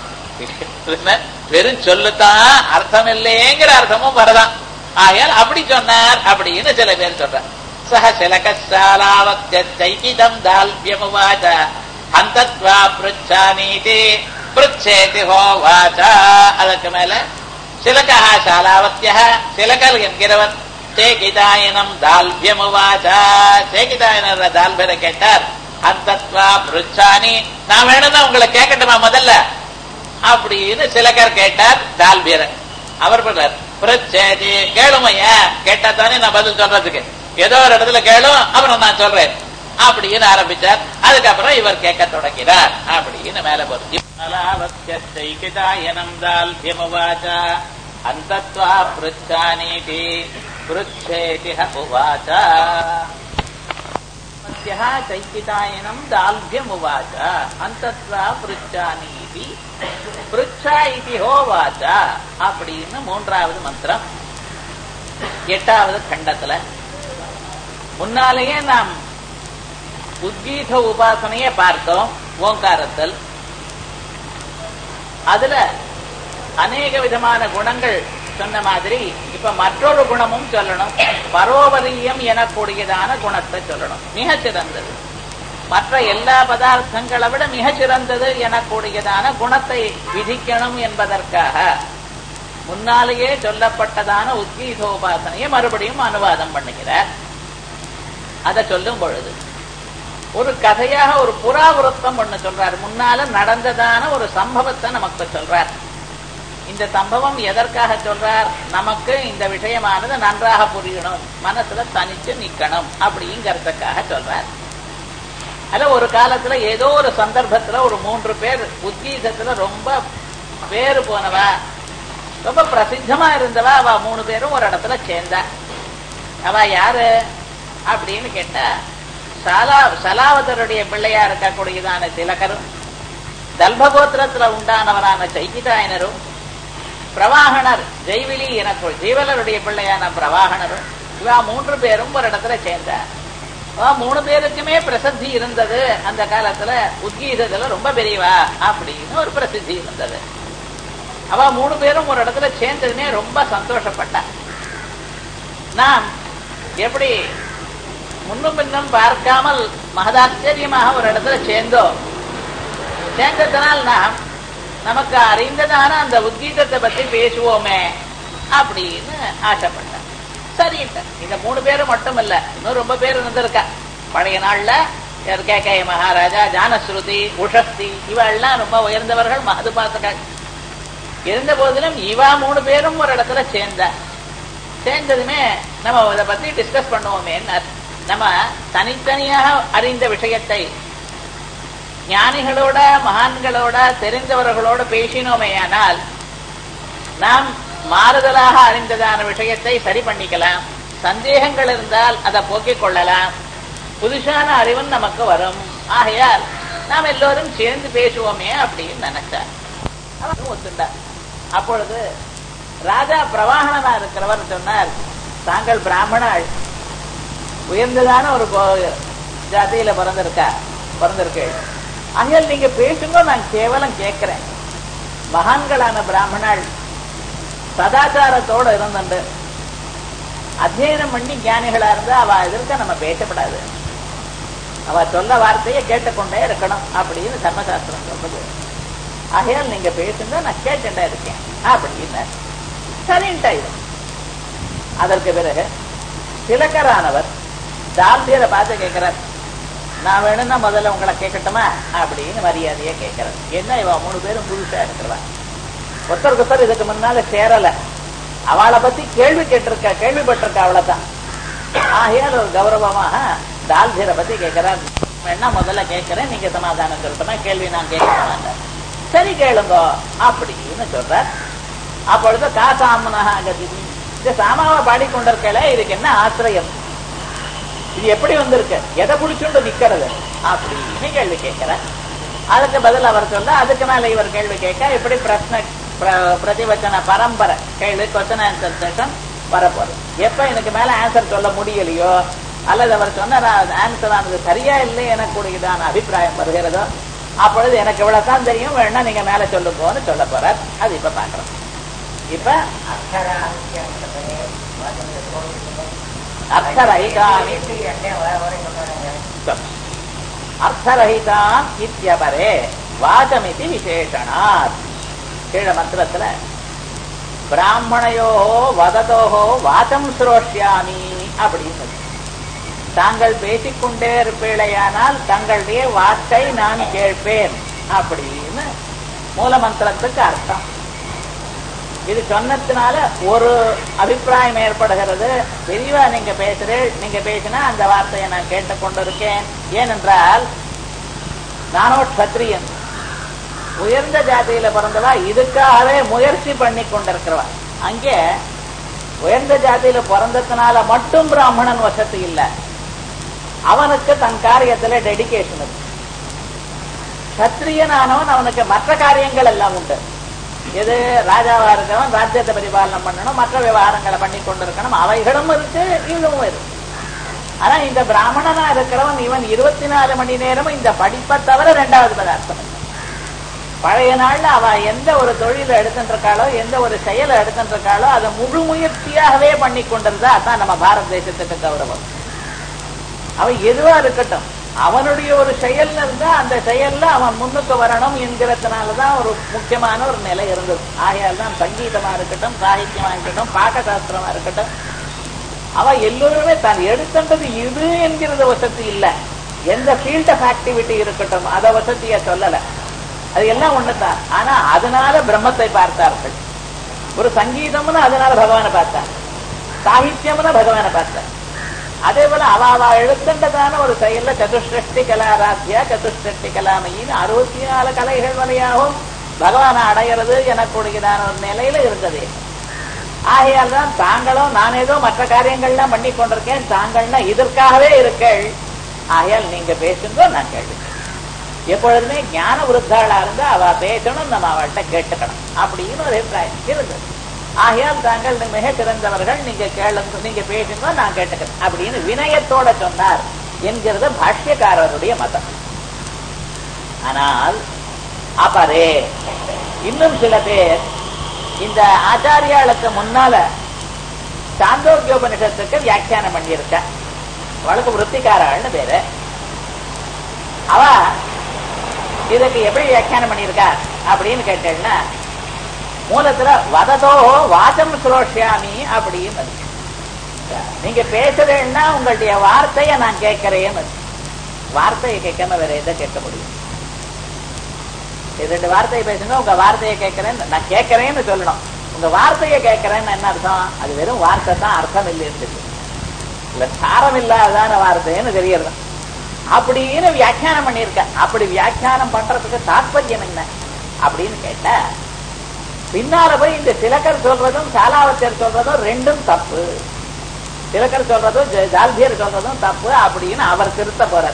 வெறும் சொல்லுத்தான் அர்த்தம் இல்லைங்கிற அர்த்தமும் வரதான் ஆகையால் அப்படி சொன்னார் அப்படின்னு சில பேர் சொல்றார் சக சிலகாலாவத்தியம் தால்பியமுவாச்ச அந்தத்வா பிருச்சானீதி பிருச்சேதி ஹோவாச்ச அதற்கு மேல சிலகா சாலாவத்திய சிலகல் என்கிறவன் சேகிதாயனம் தால்பியமுவாச்ச சேகிதாயனர் தால்பியரை கேட்டார் அந்தத்வா பிருச்சானி நான் வேணும்னா உங்களை கேட்கட்டுமா முதல்ல அப்படின்னு சிலகர் கேட்டார் தால்பியரை அவர் பண்றார் பிரச்சேதி கேளுமையா கேட்டா தானே நான் பதில் சொல்றதுக்கு ஏதோ ஒரு இடத்துல கேளும் அப்புறம் நான் சொல்றேன் அப்படின்னு ஆரம்பிச்சார் அதுக்கப்புறம் இவர் கேட்க தொடங்கினார் அப்படின்னு மேல போறோம் தால்பியமுவாச்ச அந்தத்வா பிருச்சானீதி பிருச்சேதி உவாச்ச चैकितायनम् दाल्भ्यमुवाच अन्तत्वा பிருச்சானீதி பிருச்சா இதி ஹோவாச்ச அப்படின்னு மூன்றாவது மந்திரம் எட்டாவது கண்டத்துல முன்னாலேயே நாம் உத்கீத உபாசனையை பார்த்தோம் ஓங்காரத்தில் அதுல அநேக விதமான குணங்கள் சொன்ன மாதிரி இப்ப மற்றொரு குணமும் சொல்லணும் பரோபரியம் எனக்கூடியதான குணத்தை சொல்லணும் மிக சிறந்தது மற்ற எல்லா பதார்த்தங்களை விட மிக சிறந்தது எனக்கூடியதான குணத்தை விதிக்கணும் என்பதற்காக முன்னாலேயே சொல்லப்பட்டதான உத்கீதோபாசனையை மறுபடியும் அனுவாதம் பண்ணுகிறார் அதை சொல்லும் பொழுது ஒரு கதையாக ஒரு புறாவிருத்தம் ஒண்ணு சொல்றார் முன்னால நடந்ததான ஒரு சம்பவத்தை நமக்கு சொல்றார் இந்த சம்பவம் எதற்காக சொல்றார் நமக்கு இந்த விஷயமானது நன்றாக புரியணும் மனசுல தனிச்சு நிக்கணும் அப்படிங்கறதுக்காக சொல்றார் அதுல ஒரு காலத்துல ஏதோ ஒரு சந்தர்ப்பத்துல ஒரு மூன்று பேர் உத்கீதத்துல ரொம்ப பேரு போனவா ரொம்ப பிரசித்தமா இருந்தவா அவ மூணு பேரும் ஒரு இடத்துல சேர்ந்தா அவ யாரு அப்படின்னு கேட்டா சலா சலாவதருடைய பிள்ளையா இருக்கக்கூடியதான திலகரும் தல்பகோத்திரத்துல உண்டானவரான சைகிதாயனரும் பிரவாகணர் ஜெய்விலி எனக்கு ஜீவலருடைய பிள்ளையான பிரவாகணரும் இவா மூன்று பேரும் ஒரு இடத்துல சேர்ந்தார் அவ மூணு பேருக்குமே பிரசித்தி இருந்தது அந்த காலத்துல உத்கீதத்துல ரொம்ப பெரியவா அப்படின்னு ஒரு பிரசித்தி இருந்தது அவ மூணு பேரும் ஒரு இடத்துல சேர்ந்ததுமே ரொம்ப சந்தோஷப்பட்டா நாம் எப்படி முன்னும் பின்னும் பார்க்காமல் மகதாச்சரியமாக ஒரு இடத்துல சேர்ந்தோம் சேர்ந்ததனால் நாம் நமக்கு அறிந்ததான அந்த உத்கீதத்தை பத்தி பேசுவோமே அப்படின்னு ஆசைப்பட்டேன் சரின்ட்டு இந்த மூணு பேரும் மட்டும் இல்ல இன்னும் ரொம்ப பேர் இருந்திருக்கா பழைய நாள்ல கே மகாராஜா ஜானஸ்ருதி உஷஸ்தி இவெல்லாம் ரொம்ப உயர்ந்தவர்கள் மகதுபாசகள் இருந்த போதிலும் இவா மூணு பேரும் ஒரு இடத்துல சேர்ந்த சேர்ந்ததுமே நம்ம இதை பத்தி டிஸ்கஸ் பண்ணுவோமே நம்ம தனித்தனியாக அறிந்த விஷயத்தை ஞானிகளோட மகான்களோட தெரிந்தவர்களோட பேசினோமேயானால் நாம் மாறுதலாக அறிந்ததான விஷயத்தை சரி பண்ணிக்கலாம் சந்தேகங்கள் இருந்தால் அதை போக்கிக் கொள்ளலாம் புதுசான அறிவும் நமக்கு வரும் ஆகையால் நாம் எல்லோரும் சேர்ந்து பேசுவோமே அப்படின்னு நினைச்சார் அவரும் ஒத்துண்டார் அப்பொழுது ராஜா பிரவாகணனா இருக்கிறவர் சொன்னார் தாங்கள் பிராமணாள் உயர்ந்ததான ஒரு ஜாதியில பிறந்திருக்கா பிறந்திருக்கு ஆகையால் நீங்க பேசுங்க நான் கேவலம் கேட்கிறேன் மகான்களான பிராமணாள் சதாச்சாரத்தோட இருந்துண்டு அத்தியனம் பண்ணி ஞானிகளா இருந்தா அவ எதிர்க்க நம்ம பேசப்படாது அவ சொல்ல வார்த்தையை கேட்டுக்கொண்டே இருக்கணும் அப்படின்னு தர்மசாஸ்திரம் சொல்றது ஆகையால் நீங்க பேசுங்க நான் கேட்டுட்டே இருக்கேன் அப்படின்னு சரின்ட்டா இது அதற்கு பிறகு திலக்கரானவர் தால்பியரை பார்த்து கேட்கிறார் நான் வேணும்னா முதல்ல உங்களை கேட்கட்டுமா அப்படின்னு மரியாதையா கேட்கிறார் என்ன இவ மூணு பேரும் புதுசா இருக்கிறவா ஒருத்தருக்கு ஒருத்தர் இதுக்கு முன்னால சேரல அவளை பத்தி கேள்வி கேட்டிருக்கா கேள்விப்பட்டிருக்கா அவ்வளவுதான் ஆகையால் ஒரு கௌரவமாக தால்பியரை பத்தி கேட்கிறார் வேணா முதல்ல கேட்கிறேன் நீங்க சமாதானம் சொல்லட்டுமா கேள்வி நான் கேட்க சரி கேளுங்க அப்படின்னு சொல்றார் அப்பொழுது காசாமனகா கதி இந்த சாமாவை பாடிக்கொண்டிருக்கல இதுக்கு என்ன ஆசிரியம் இது எப்படி வந்திருக்கு எதை பிடிச்சுண்டு நிக்கிறது அப்படின்னு கேள்வி கேட்கிற அதுக்கு பதில் அவர் சொல்ல அதுக்கு மேல இவர் கேள்வி கேட்க இப்படி பிரச்சனை பிரதிவச்சன பரம்பரை கேள்வி கொஸ்டின் ஆன்சர் செஷன் வரப்போகுது எப்ப எனக்கு மேல ஆன்சர் சொல்ல முடியலையோ அல்லது அவர் சொன்ன ஆன்சர் ஆனது சரியா இல்லை எனக்கூடியதான அபிப்பிராயம் வருகிறதோ அப்பொழுது எனக்கு இவ்வளவுதான் தெரியும் வேணா நீங்க மேல சொல்லுங்கன்னு சொல்ல போறார் அது இப்ப பாக்குறோம் இப்ப அர்த்தரஹிதானி அர்த்தரஹிதான் இத்தியபரே வாசமிதி விசேஷனாத் கீழ மந்திரத்துல பிராமணையோ வததோஹோ வாசம் சுரோஷ்யாமி அப்படின்னு தாங்கள் பேசிக்கொண்டே இருப்பேளையானால் தங்களுடைய வாக்கை நான் கேட்பேன் அப்படின்னு மூல மந்திரத்துக்கு அர்த்தம் இது சொன்னதுனால ஒரு அபிப்பிராயம் ஏற்படுகிறது தெளிவா நீங்க பேசுறேன் நீங்க பேசினா அந்த வார்த்தையை நான் கேட்டுக்கொண்டிருக்கேன் ஏனென்றால் நானோ க்ஷத்ரியன் உயர்ந்த ஜாதியில பிறந்தவா இதுக்காகவே முயற்சி பண்ணி கொண்டிருக்கிறவா அங்கே உயர்ந்த ஜாதியில பிறந்ததுனால மட்டும் பிராமணன் வசதி இல்லை அவனுக்கு தன் காரியத்துல டெடிகேஷன் இருக்கு சத்திரியனானவன் அவனுக்கு மற்ற காரியங்கள் எல்லாம் உண்டு எது ராஜாவா இருக்கிறவன் ராஜ்யத்தை பரிபாலனம் பண்ணணும் மற்ற விவகாரங்களை பண்ணி கொண்டிருக்கணும் அவைகளும் இருக்கு இதுவும் இருக்கு ஆனா இந்த பிராமணனா இருக்கிறவன் இவன் இருபத்தி நாலு மணி நேரமும் இந்த படிப்பை தவிர ரெண்டாவது பதார்த்தம் இல்லை பழைய நாள்ல அவ எந்த ஒரு தொழில எடுத்துட்டு இருக்காளோ எந்த ஒரு செயலை எடுத்துட்டு இருக்காளோ அதை முழு முயற்சியாகவே பண்ணி கொண்டிருந்தா அதான் நம்ம பாரத தேசத்துக்கு கௌரவம் அவ எதுவா இருக்கட்டும் அவனுடைய ஒரு செயல் இருந்தா அந்த செயல்ல அவன் முன்னுக்கு வரணும் என்கிறதுனாலதான் ஒரு முக்கியமான ஒரு நிலை இருந்தது ஆகையால் தான் சங்கீதமா இருக்கட்டும் சாகித்யமா இருக்கட்டும் பாக்க சாஸ்திரமா இருக்கட்டும் அவ எல்லோருமே தான் எடுத்துன்றது இது என்கிறது வசதி இல்ல எந்த ஃபீல்ட் ஆஃப் ஆக்டிவிட்டி இருக்கட்டும் அத வசதிய சொல்லல அது எல்லாம் ஒண்ணுதான் ஆனா அதனால பிரம்மத்தை பார்த்தார்கள் ஒரு சங்கீதம்னு அதனால பகவானை பார்த்தார் சாகித்யம்னு பகவானை பார்த்தார் அதே போல அவ அவ எழுத்துண்டதான ஒரு செயல்ல சதுஷ்டி கலாராத்தியா சதுஷ்டி கலாமையின் அறுபத்தி நாலு கலைகள் வழியாகவும் பகவானை அடையிறது எனக்குடையதான ஒரு நிலையில இருந்தது ஆகையால் தான் தாங்களும் நான் ஏதோ மற்ற காரியங்கள்லாம் பண்ணி கொண்டிருக்கேன் தாங்கள்னா இதற்காகவே இருக்கள் ஆகையால் நீங்க பேசுங்க நான் கேள்வி எப்பொழுதுமே ஞான விருத்தாளா இருந்தா அவ பேசணும் நம்ம அவள்கிட்ட கேட்டுக்கணும் அப்படின்னு ஒரு அபிப்பிராயம் இருந்தது ஆகையால் தாங்கள் மிக சிறந்தவர்கள் நீங்க கேளுங்க நீங்க பேசுங்க நான் கேட்டுக்கிறேன் அப்படின்னு வினயத்தோட சொன்னார் என்கிறது பாஷ்யக்காரருடைய மதம் ஆனால் அப்பரே இன்னும் சில பேர் இந்த ஆச்சாரியாளுக்கு முன்னால சாந்தோக்கியோபனிஷத்துக்கு வியாக்கியானம் பண்ணியிருக்க அவளுக்கு விற்பிக்காராள்னு பேரு அவ இதுக்கு எப்படி வியாக்கியானம் பண்ணியிருக்கா அப்படின்னு கேட்டேன்னா மூலத்துல வததோ வாசம் சுரோஷியாமி அப்படின்னு இருக்கு. நீங்க பேசுறேன்னா உங்களுடைய வார்த்தையை நான் கேட்கிறேன்னு இருக்கு. வார்த்தையை கேட்காம வேற எதை கேட்க முடியும் இது ரெண்டு வார்த்தையை பேசுங்க உங்க வார்த்தையை கேட்கிறேன்னு நான் கேட்கிறேன்னு சொல்லணும் உங்க வார்த்தையை கேட்கிறேன்னு என்ன அர்த்தம் அது வெறும் வார்த்தை தான் அர்த்தம் இல்லைன்னு இருக்கு. இல்ல சாரம் இல்லாதான வார்த்தைன்னு தெரியறது அப்படின்னு வியாக்கியானம் பண்ணியிருக்க அப்படி வியாக்கியானம் பண்றதுக்கு தாற்பயம் என்ன அப்படின்னு கேட்டா பின்னால போய் இந்த சிலக்கர் சொல்றதும் சாலாவத்தியர் சொல்றதும் ரெண்டும் தப்பு சிலக்கர் சொல்றதும் ஜ- ஜால்பியர் சொல்றதும் தப்பு அப்படின்னு அவர் திருத்த போறார்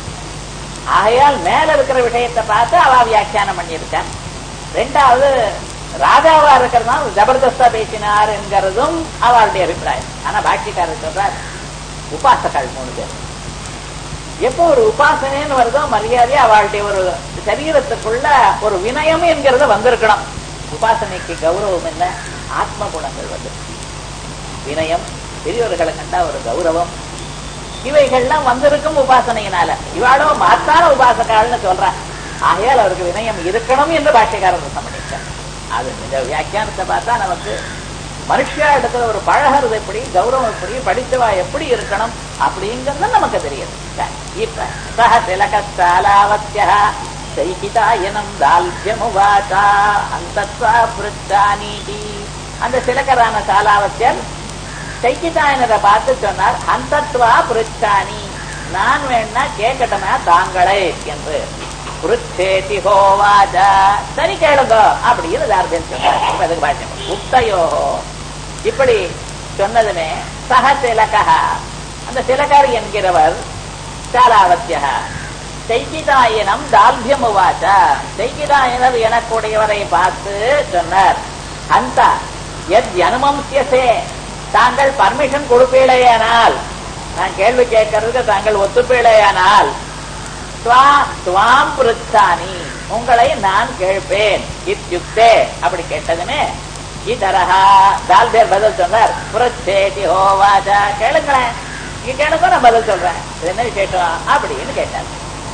ஆகையால் மேல இருக்கிற விஷயத்தை பார்த்து அவ வியாக்கியானம் பண்ணியிருக்கான் ரெண்டாவது ராஜாவா இருக்கிறதுனால ஜபர்தஸ்தா பேசினார் என்கிறதும் அவளுடைய அபிப்பிராயம் ஆனா பாக்கியக்காரர் சொல்றார் உபாசகள் மூணு பேர் எப்போ ஒரு உபாசனைன்னு வருதோ மரியாதையா அவளுடைய ஒரு சரீரத்துக்குள்ள ஒரு வினயம் என்கிறது வந்திருக்கணும் உபாசனைக்கு கௌரவம் என்ன ஆத்ம குணங்கள் வந்து வினயம் பெரியவர்களை கண்டா ஒரு கௌரவம் இவைகள்லாம் வந்திருக்கும் உபாசனையினால இவாளோ மாத்தான உபாசகால்னு சொல்றான் ஆகையால் அவருக்கு வினயம் இருக்கணும் என்று பாஷ்யக்காரர் பண்ணிட்டார் அது இந்த வியாக்கியானத்தை பார்த்தா நமக்கு மனுஷியா இடத்துல ஒரு பழகிறது எப்படி கௌரவம் எப்படி படித்தவா எப்படி இருக்கணும் அப்படிங்கிறது நமக்கு தெரியுது இப்ப சக திலகஸ்தாலாவத்தியா சைகிதாயனம் தால்யமுவாச்சா அந்தத்வா பிருத்தானீதி அந்த சிலகரான சாலாவத்தியர் சைக்கிதாயனரை பார்த்து சொன்னார் அந்தத்வா பிருத்தானி நான் வேணா கேட்கட்டனா தாங்களே என்று புருச்சேதி ஹோவாஜா சரி கேளுங்க அப்படின்னு தார்தன் சொன்னார் இப்ப அதுக்கு பாஷ்யம் உக்தயோ இப்படி சொன்னதுமே சக திலகா அந்த திலகர் என்கிறவர் சாலாவத்தியா செய்கிதாயனம் தால்பியம் உவாச்சா செய்கிதாயனர் எனக்குடையவரை பார்த்து சொன்னார் அந்த எத் அனுமம்சியசே தாங்கள் பர்மிஷன் கொடுப்பீழையானால் நான் கேள்வி கேட்கறதுக்கு தாங்கள் ஒத்துப்பீழையானால் துவா- துவாம் புருத்தானி உங்களை நான் கேட்பேன் இத்யுக்தே அப்படி கேட்டதுமே இதரஹா தால்பேர் பதில் சொன்னார் புரச்சேதி ஹோவாஜா கேளுங்களேன் நீங்க கேளுங்க நான் பதில் சொல்றேன் இது என்ன விசேஷம் அப்படின்னு கேட்டார்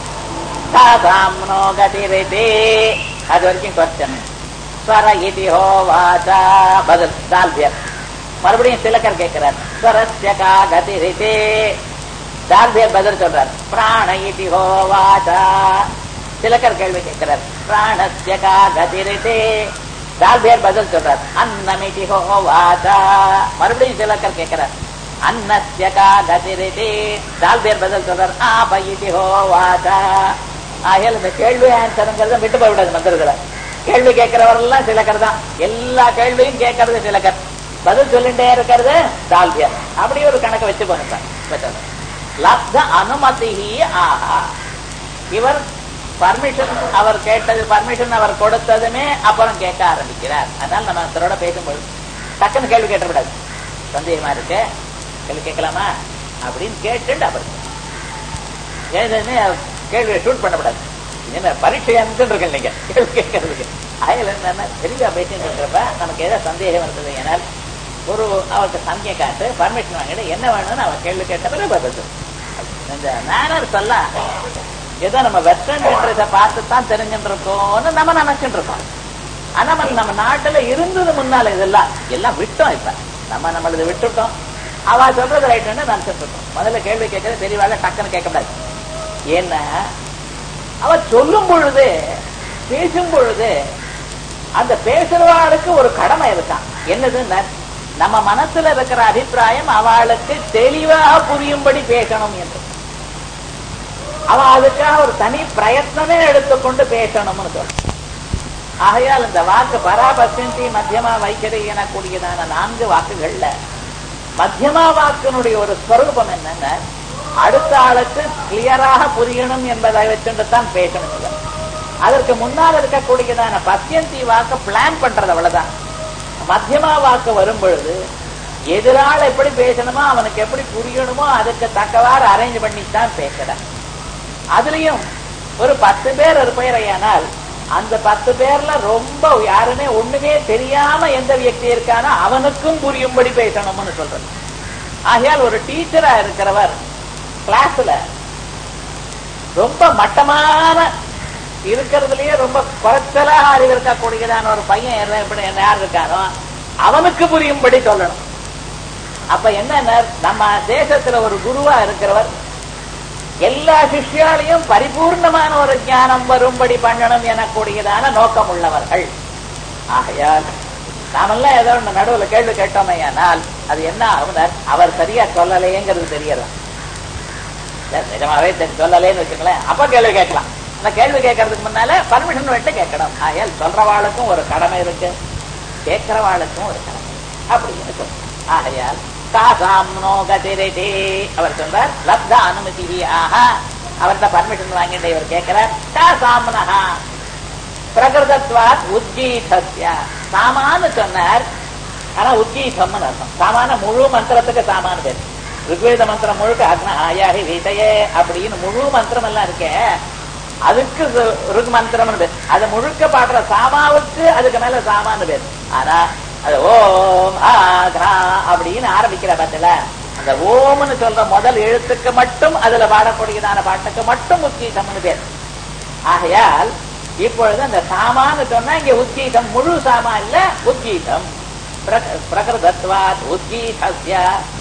சாதாம்னோ கதிரிதி அது வரைக்கும் கொஸ்டன் ஸ்வர இதி ஹோவாஜா பதில் தால்பியர் மறுபடியும் திலக்கர் கேட்கிறார் ஸ்வரஸ்ய கா கதிரிதி தால்பியர் பதில் சொல்றார் பிராண இதி ஹோவாஜா திலக்கர் கேள்வி கேட்கிறார் பிராணஸ்ய கா கதிரிதி தால்பியர் பதில் சொல்றார் அன்னமிதி ஹோவாஜா மறுபடியும் திலக்கர் கேட்கிறார் அன்னஸ்ய கா கதிரிதி தால்பியர் பதில் சொல்றார் ஆப இதி ஹோவாஜா ஆகையால் இந்த கேள்வி ஆன்சருங்கிறத விட்டு போய்விடாது மந்திரத்துல கேள்வி கேட்கிறவரெல்லாம் சிலக்கர் தான் எல்லா கேள்வியும் கேட்கறது சிலக்கர் பதில் சொல்லிட்டே இருக்கிறது தால்பியர் அப்படி ஒரு கணக்கு வச்சு போங்க சார் லப்த அனுமதி ஆஹா இவர் பர்மிஷன் அவர் கேட்டது பர்மிஷன் அவர் கொடுத்ததுமே அப்புறம் கேட்க ஆரம்பிக்கிறார் அதனால நம்ம ஒருத்தரோட பேசும்போது டக்குன்னு கேள்வி கேட்டக்கூடாது சந்தேகமா இருக்கு கேள்வி கேட்கலாமா அப்படின்னு கேட்டுட்டு அப்புறம் ஏன்னு கேள்வியை ஷூட் பண்ணக்கூடாது என்ன பரீட்சை அனுப்பிட்டு நீங்க கேள்வி கேட்கறதுக்கு ஆயில் என்னன்னா தெளிவா பேசிட்டு இருக்கிறப்ப நமக்கு ஏதாவது சந்தேகம் இருந்தது ஏனால் ஒரு அவருக்கு சந்தியை காட்டு பர்மிஷன் வாங்கிட்டு என்ன வேணும்னு அவர் கேள்வி கேட்ட பிறகு பதில் சொல்லு. இந்த மேனர்ஸ் எல்லாம் ஏதோ நம்ம வெஸ்டர்ன் கண்ட்ரிஸ பார்த்து தான் தெரிஞ்சுட்டு இருக்கோம்னு நம்ம நினைச்சுட்டு இருக்கோம் ஆனா நம்ம நம்ம நாட்டுல இருந்தது முன்னால இதெல்லாம் எல்லாம் விட்டோம் இப்ப நம்ம நம்மளது விட்டுட்டோம் அவ சொல்றது ரைட்டுன்னு நினைச்சிட்டு இருக்கோம் முதல்ல கேள்வி கேட்கறது தெரியவாக டக்குன்னு கேட்கக்கூடாது ஏன்னா அவ சொல்லும் பொழுது பேசும் பொழுது அந்த பேசுறவாளுக்கு ஒரு கடமை இருக்கான் என்னதுன்னா நம்ம மனசுல இருக்கிற அபிப்பிராயம் அவளுக்கு தெளிவாக புரியும்படி பேசணும் என்று அவ அதுக்காக ஒரு தனி பிரயத்னமே எடுத்துக்கொண்டு பேசணும்னு சொல்ற ஆகையால் இந்த வாக்கு பராபசந்தி மத்தியமா வைக்கரி எனக்கூடியதான நான்கு வாக்குகள்ல மத்தியமா வாக்கினுடைய ஒரு ஸ்வரூபம் என்னன்னா அடுத்த ஆளுக்கு கிளியராக புரியணும் என்பதை வச்சுட்டு தான் பேசணும் இவர். அதற்கு முன்னால் இருக்கக்கூடியதான பத்தியந்தி வாக்கு பிளான் பண்றது அவ்வளவுதான் மத்தியமா வாக்கு வரும் பொழுது எதிராள் எப்படி பேசணுமோ அவனுக்கு எப்படி புரியணுமோ அதுக்கு தக்கவாறு அரேஞ்ச் பண்ணித்தான் பேசுறான் அதுலயும் ஒரு பத்து பேர் இருப்பையானால் அந்த பத்து பேர்ல ரொம்ப யாருமே ஒண்ணுமே தெரியாம எந்த வியக்தி இருக்கானோ அவனுக்கும் புரியும்படி பேசணும்னு சொல்றது ஆகையால் ஒரு டீச்சரா இருக்கிறவர் கிளாஸ்ல ரொம்ப மட்டமான இருக்கிறதுலயே ரொம்ப குறைச்சலா அறிவு இருக்கக்கூடியதான ஒரு பையன் என்ன- எப்படி என்ன யார் இருக்கானோ அவனுக்கு புரியும்படி சொல்லணும் அப்ப என்ன நம்ம தேசத்துல ஒரு குருவா இருக்கிறவர் எல்லா சிஷ்யாலையும் பரிபூர்ணமான ஒரு ஞானம் வரும்படி பண்ணணும் எனக்கூடியதான நோக்கம் உள்ளவர்கள் ஆகையால் நாமெல்லாம் ஏதோ ஒண்ணு நடுவுல கேள்வி கேட்டோமையானால் அது என்ன ஆகுனார் அவர் சரியா சொல்லலையேங்கிறது தெரியலாம் சரி, நிஜமாவே தெரி- சொல்லலைன்னு வச்சுங்களேன் அப்ப கேள்வி கேட்கலாம் அந்த கேள்வி கேட்கறதுக்கு முன்னால பர்மிஷன் விட்டு கேட்கணும் ஆகையால் சொல்றவாளுக்கும் ஒரு கடமை இருக்கு கேட்கிறவாளுக்கும் ஒரு கடமை அப்படின்னு சொல்றோம் ஆகையால் தாசாம்னோ கதிரே அவர் சொல்றார் லப்த அனுமதி ஆஹா அவர்கிட்ட பர்மிஷன் வாங்கிட்டு இவர் கேட்கிறார் தாசாம்னஹா பிரகிருதத்வாத் உத்கீதஸ்ய சாமான்னு சொன்னார் ஆனா உத்கீதம்னு அர்த்தம் சாமான முழு மந்திரத்துக்கு சாமான் பேர் ருக்வேத மந்திரம் முழுக்க அக்ன ஆயாகி வீதையே அப்படின்னு முழு மந்திரம் எல்லாம் இருக்கே அதுக்கு ரு- ருக் மந்திரம்னு பேர் அது முழுக்க பாடுற சாமாவுக்கு அதுக்கு மேல சாமான்னு பேர் ஆனா அது ஓம் ஆக்ரா அப்படின்னு ஆரம்பிக்கிற பத்தில அந்த ஓம்னு சொல்ற முதல் எழுத்துக்கு மட்டும் அதுல பாடக்கூடியதான பாட்டுக்கு மட்டும் உத்கீதம்னு பேர் ஆகையால் இப்பொழுது அந்த சாமான்னு சொன்னா இங்க உத்கீதம் முழு சாமா இல்ல உத்கீதம் பிரக- பிரகிருதத்வாத் உத்கீதஸ்ய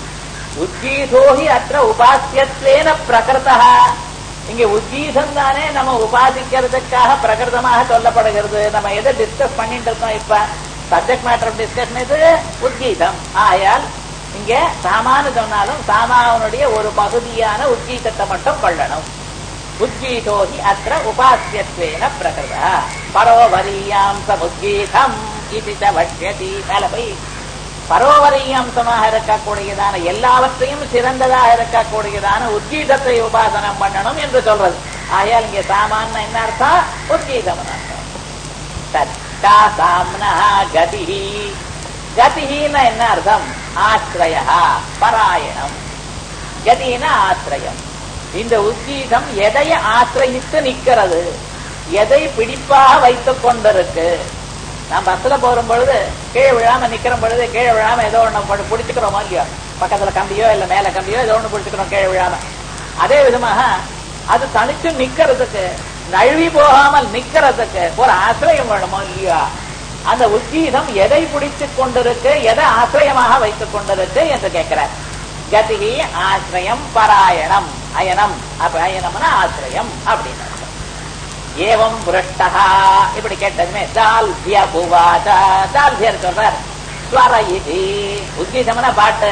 உத்கீதோஹி அത്ര உபாசியத்வேன பிரகிருதா இங்க உத்கீதம் தானே நம்ம உபாசிக்கிறதுக்காக பிரகிருதமாக சொல்லப்படுகிறது நம்ம எதை டிஸ்கஸ் பண்ணிட்டு இருக்கோம் இப்ப சப்ஜெக்ட் மேட்டர் ஆஃப் டிஸ்கஷன் இது உத்கீதம் ஆயால் இங்க சாமான்னு சொன்னாலும் சாமாவனுடைய ஒரு பகுதியான உத்கீதத்தை மட்டும் கொள்ளணும் உத்கீதோஹி அത്ര உபாசியத்வேன பிரகிருதா பரோவரீயாம் சமுத்கீதம் இது ச வட்யதி மேல போய் பரோவரீயாம்சமாக இருக்கக்கூடியதான எல்லாவற்றையும் சிறந்ததாக இருக்கக்கூடியதான உத்கீதத்தை உபாசனம் பண்ணணும் என்று சொல்றது ஆயால் இங்க சாமான் என்ன அர்த்தம் உத்கீதம் அர்த்தம் சரி கா சாம்னா கதிஹி கதிஹின்னா என்ன அர்த்தம் ஆசிரய பராயணம் கதினா ஆசிரியம் இந்த உத்கீதம் எதை ஆசிரயித்து நிக்கிறது எதை பிடிப்பாக வைத்துக் கொண்டிருக்கு நான் பஸ்ல போகும் பொழுது கீழே விழாம நிக்கிற பொழுது கீழே விழாம ஏதோ ஒண்ணு பிடிச்சுக்கிறோமோ இல்லையோ பக்கத்துல கம்பியோ இல்ல மேல கம்பியோ ஏதோ ஒண்ணு பிடிச்சுக்கிறோம் கீழே விழாம அதே விதமாக அது தனிச்சு நிக்கிறதுக்கு நழுவி போகாமல் நிக்கிறதுக்கு ஒரு ஆசிரியம் வேணுமோ இல்லையா அந்த உத்கீதம் எதை பிடித்துக் கொண்டிருக்கு எதை ஆசிரியமாக வைத்துக் கொண்டிருக்கு என்று கேட்கிறார் கதிகி ஆசிரியம் பராயணம் அயனம் அப்ப அயனம்னா ஆசிரியம் அப்படின்னு அர்த்தம். ஏவம் புரஷ்டா இப்படி கேட்டதுமே தால்பிய புவாச்ச தால்பியர் சொல்றார் ஸ்வர இது உத்கீதம்னா பாட்டு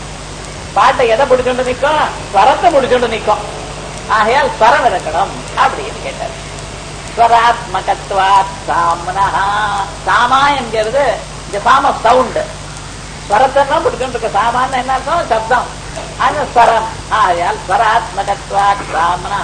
பாட்டை எதை பிடிச்சுட்டு நிக்கும் ஸ்வரத்தை பிடிச்சுட்டு நிக்கும் ஆகையால் ஸ்வரம் இருக்கணும் அப்படின்னு கேட்டார் ஸ்வராத்மகத்வாத் சாமனா சாமா என்கிறது இந்த சாம சவுண்ட் ஸ்வரத்தெல்லாம் பிடிச்சுட்டு இருக்க சாமான் என்ன அர்த்தம் சப்தம் அந்த ஸ்வரம் ஆகையால் ஸ்வராத்மகத்வாத் சாமனா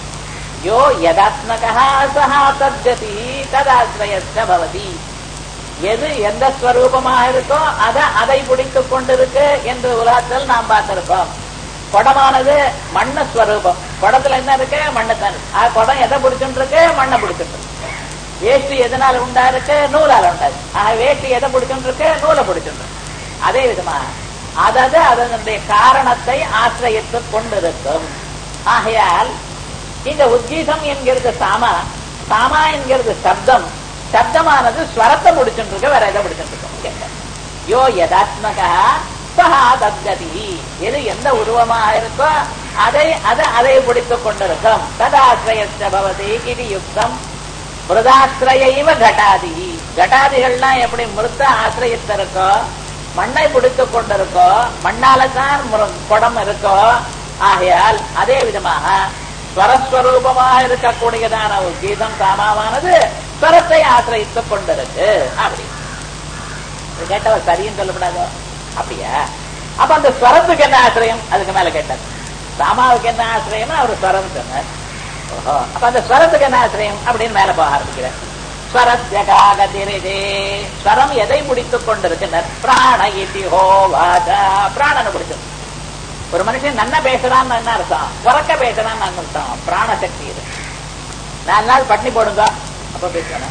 யோ யதாத்மகா சஹா தத்கதி ததாசிரயஸ்ய பவதி எது எந்த ஸ்வரூபமாக இருக்கோ அதை அதை பிடித்துக் கொண்டிருக்கு என்று உலகத்தில் நாம் பார்த்திருக்கோம் குடமானது மண்ண ஸ்வரூபம் குடத்துல என்ன இருக்கு மண்ணு தான் இருக்கு. ஆ, குடம் எதை பிடிச்சுட்டு இருக்கு மண்ணை பிடிச்சிட்டு இருக்கு வேஷ்டி எதனால உண்டா இருக்கு நூலால உண்டாது ஆக வேஷ்டி எதை பிடிச்சுட்டு இருக்கு நூலை பிடிச்சுட்டு இருக்கு அதே விதமா அதாவது அதனுடைய காரணத்தை ஆசிரியத்துக் கொண்டிருக்கும் ஆகையால் இந்த உத்கீதம் என்கிறது சாமா சாமா என்கிறது சப்தம் சப்தமானது ஸ்வரத்தை முடிச்சுட்டு இருக்க வேற எதை முடிச்சுட்டு இருக்கோம் கேட்டேன் யோ யதாத்மகா சஹா தத்கதி எது எந்த உருவமாக இருக்கோ அதை அதை அதை பிடித்துக் கொண்டிருக்கும் ததாசிரயச்ச பவதி இது யுக்தம் மிருதாசிரயைவ கட்டாதி கட்டாதிகள்லாம் எப்படி மிருத்த ஆசிரியத்து இருக்கோ மண்ணை பிடித்துக் கொண்டிருக்கோ மண்ணால தான் முரு- குடம் இருக்கோ ஆகையால் அதே விதமாக ஸ்வரஸ்வரூபமாக இருக்கக்கூடியதான ஒரு கீதம் சாமாவானது ஸ்வரத்தை ஆசிரியத்துக் கொண்டிருக்கு அப்படி இது கேட்டவர் சரின்னு சொல்லக்கூடாதோ அப்படியா அப்ப அந்த ஸ்வரத்துக்கு என்ன ஆசிரியம் அதுக்கு மேல கேட்டார் ராமாவுக்கு என்ன ஆசிரியம் அவர் ஸ்வரம் சொன்னார் ஓஹோ அப்ப அந்த ஸ்வரத்துக்கு என்ன ஆசிரியம் அப்படின்னு மேல போக ஆரம்பிக்கிறார் ஸ்வரஸ்ய காகதிரிதே ஸ்வரம் எதை முடித்துக் கொண்டிருக்கின்றார் பிராண இதி ஹோவாதா பிராணனை பிடிச்சது ஒரு மனுஷன் நன்ன பேசுறான்னு என்ன அர்த்தம் உறக்க பேசுறான்னு என்ன அர்த்தம் பிராண சக்தி இது நாலு நாள் பட்னி போடுங்க அப்ப பேசுறேன்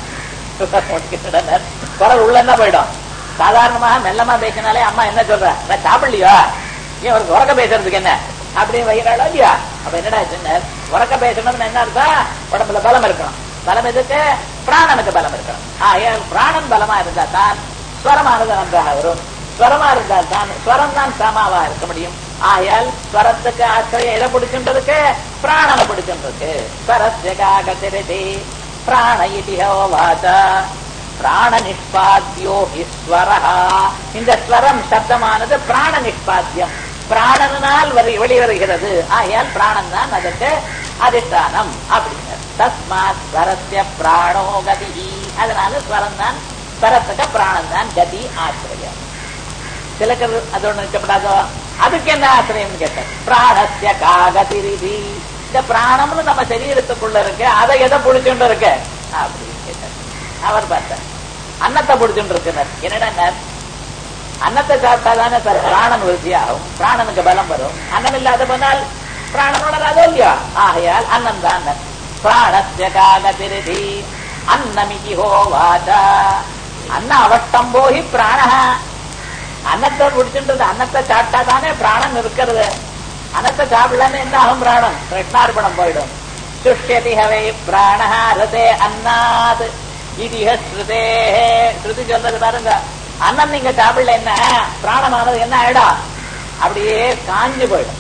குரல் உள்ள என்ன போயிடும் சாதாரணமாக மெல்லமா பேசினாலே அம்மா என்ன சொல்ற நான் சாப்பிடலையா ஏன் ஒரு உறக்க பேசுறதுக்கு என்ன அப்படின்னு வைக்கிறாளோ இல்லையா அப்ப என்னடா சொன்னார் உறக்க பேசணும்னு என்ன அர்த்தம் உடம்புல பலம் இருக்கணும் பலம் எதுக்கு பிராணனுக்கு பலம் இருக்கணும் ஆ ஏன் பிராணன் பலமா இருந்தா தான் ஸ்வரமானது நன்றாக வரும் ஸ்வரமா இருந்தால் தான் ஸ்வரம் தான் சமாவா இருக்க முடியும் ஆயால் ஸ்வரத்துக்கு ஆசிரியம் எதை பிடிச்சுருக்கு பிராணனை பிடிச்சுருக்கு ஸ்வரஸ்யகாகதிரதி பிராண இதிஹோ வாசா பிராண நிஷ்பாத்தியோ ஹி ஸ்வரஹா இந்த ஸ்வரம் சப்தமானது பிராண நிஷ்பாத்தியம் பிராணனால் வரி- வெளிவருகிறது ஆகையால் பிராணன் தான் அதற்கு அதிஷ்டானம் அப்படிங்கிறது தஸ்மாத் ஸ்வரஸ்ய பிராணோ கதி அதனால ஸ்வரம் தான் ஸ்வரத்துக்கு பிராணன் தான் கதி ஆசிரியம் சிலக்கு அது ஒண்ணு இருக்கப்படாதோ அதுக்கு என்ன ஆசிரியம் கேட்டார் பிராணஸ்ய காகதிரிதி இந்த பிராணம்னு நம்ம சரீரத்துக்குள்ள இருக்கு அதை எதை புடிச்சுட்டு இருக்கு அப்படின்னு கேட்டார் அவர் பார்த்தார் அன்னத்தை புடிச்சுட்டு இருக்கிறார் என்னடா அன்னத்தை சாப்பிட்டா தானே சார் பிராணன் விருத்தியாகும் பிராணனுக்கு பலம் வரும் அன்னம் இல்லாத போனால் பிராணன் வளராதோ இல்லையா ஆகையால் அன்னம் தான் பிராணஸ்ய காகதிரிதி அன்னமிதி ஹோவாதா அன்ன அவஷ்டம் போகி பிராணஹ அன்னத்தை பிடிச்சுன்றது அன்னத்தை சாப்பிட்டா தானே பிராணன் இருக்கிறது அன்னத்தை சாப்பிடலன்னு என்ன ஆகும் பிராணம் கிருஷ்ணார்பணம் போயிடும் சுஷ்யதி ஹவை பிராணஹ ரதே அன்னாத் இதிஹ ஸ்ருதே ஸ்ருதி சொல்றது பாருங்க அன்னம் நீங்க சாப்பிடல என்ன பிராணமானது என்ன ஆயிடும் அப்படியே காஞ்சு போயிடும்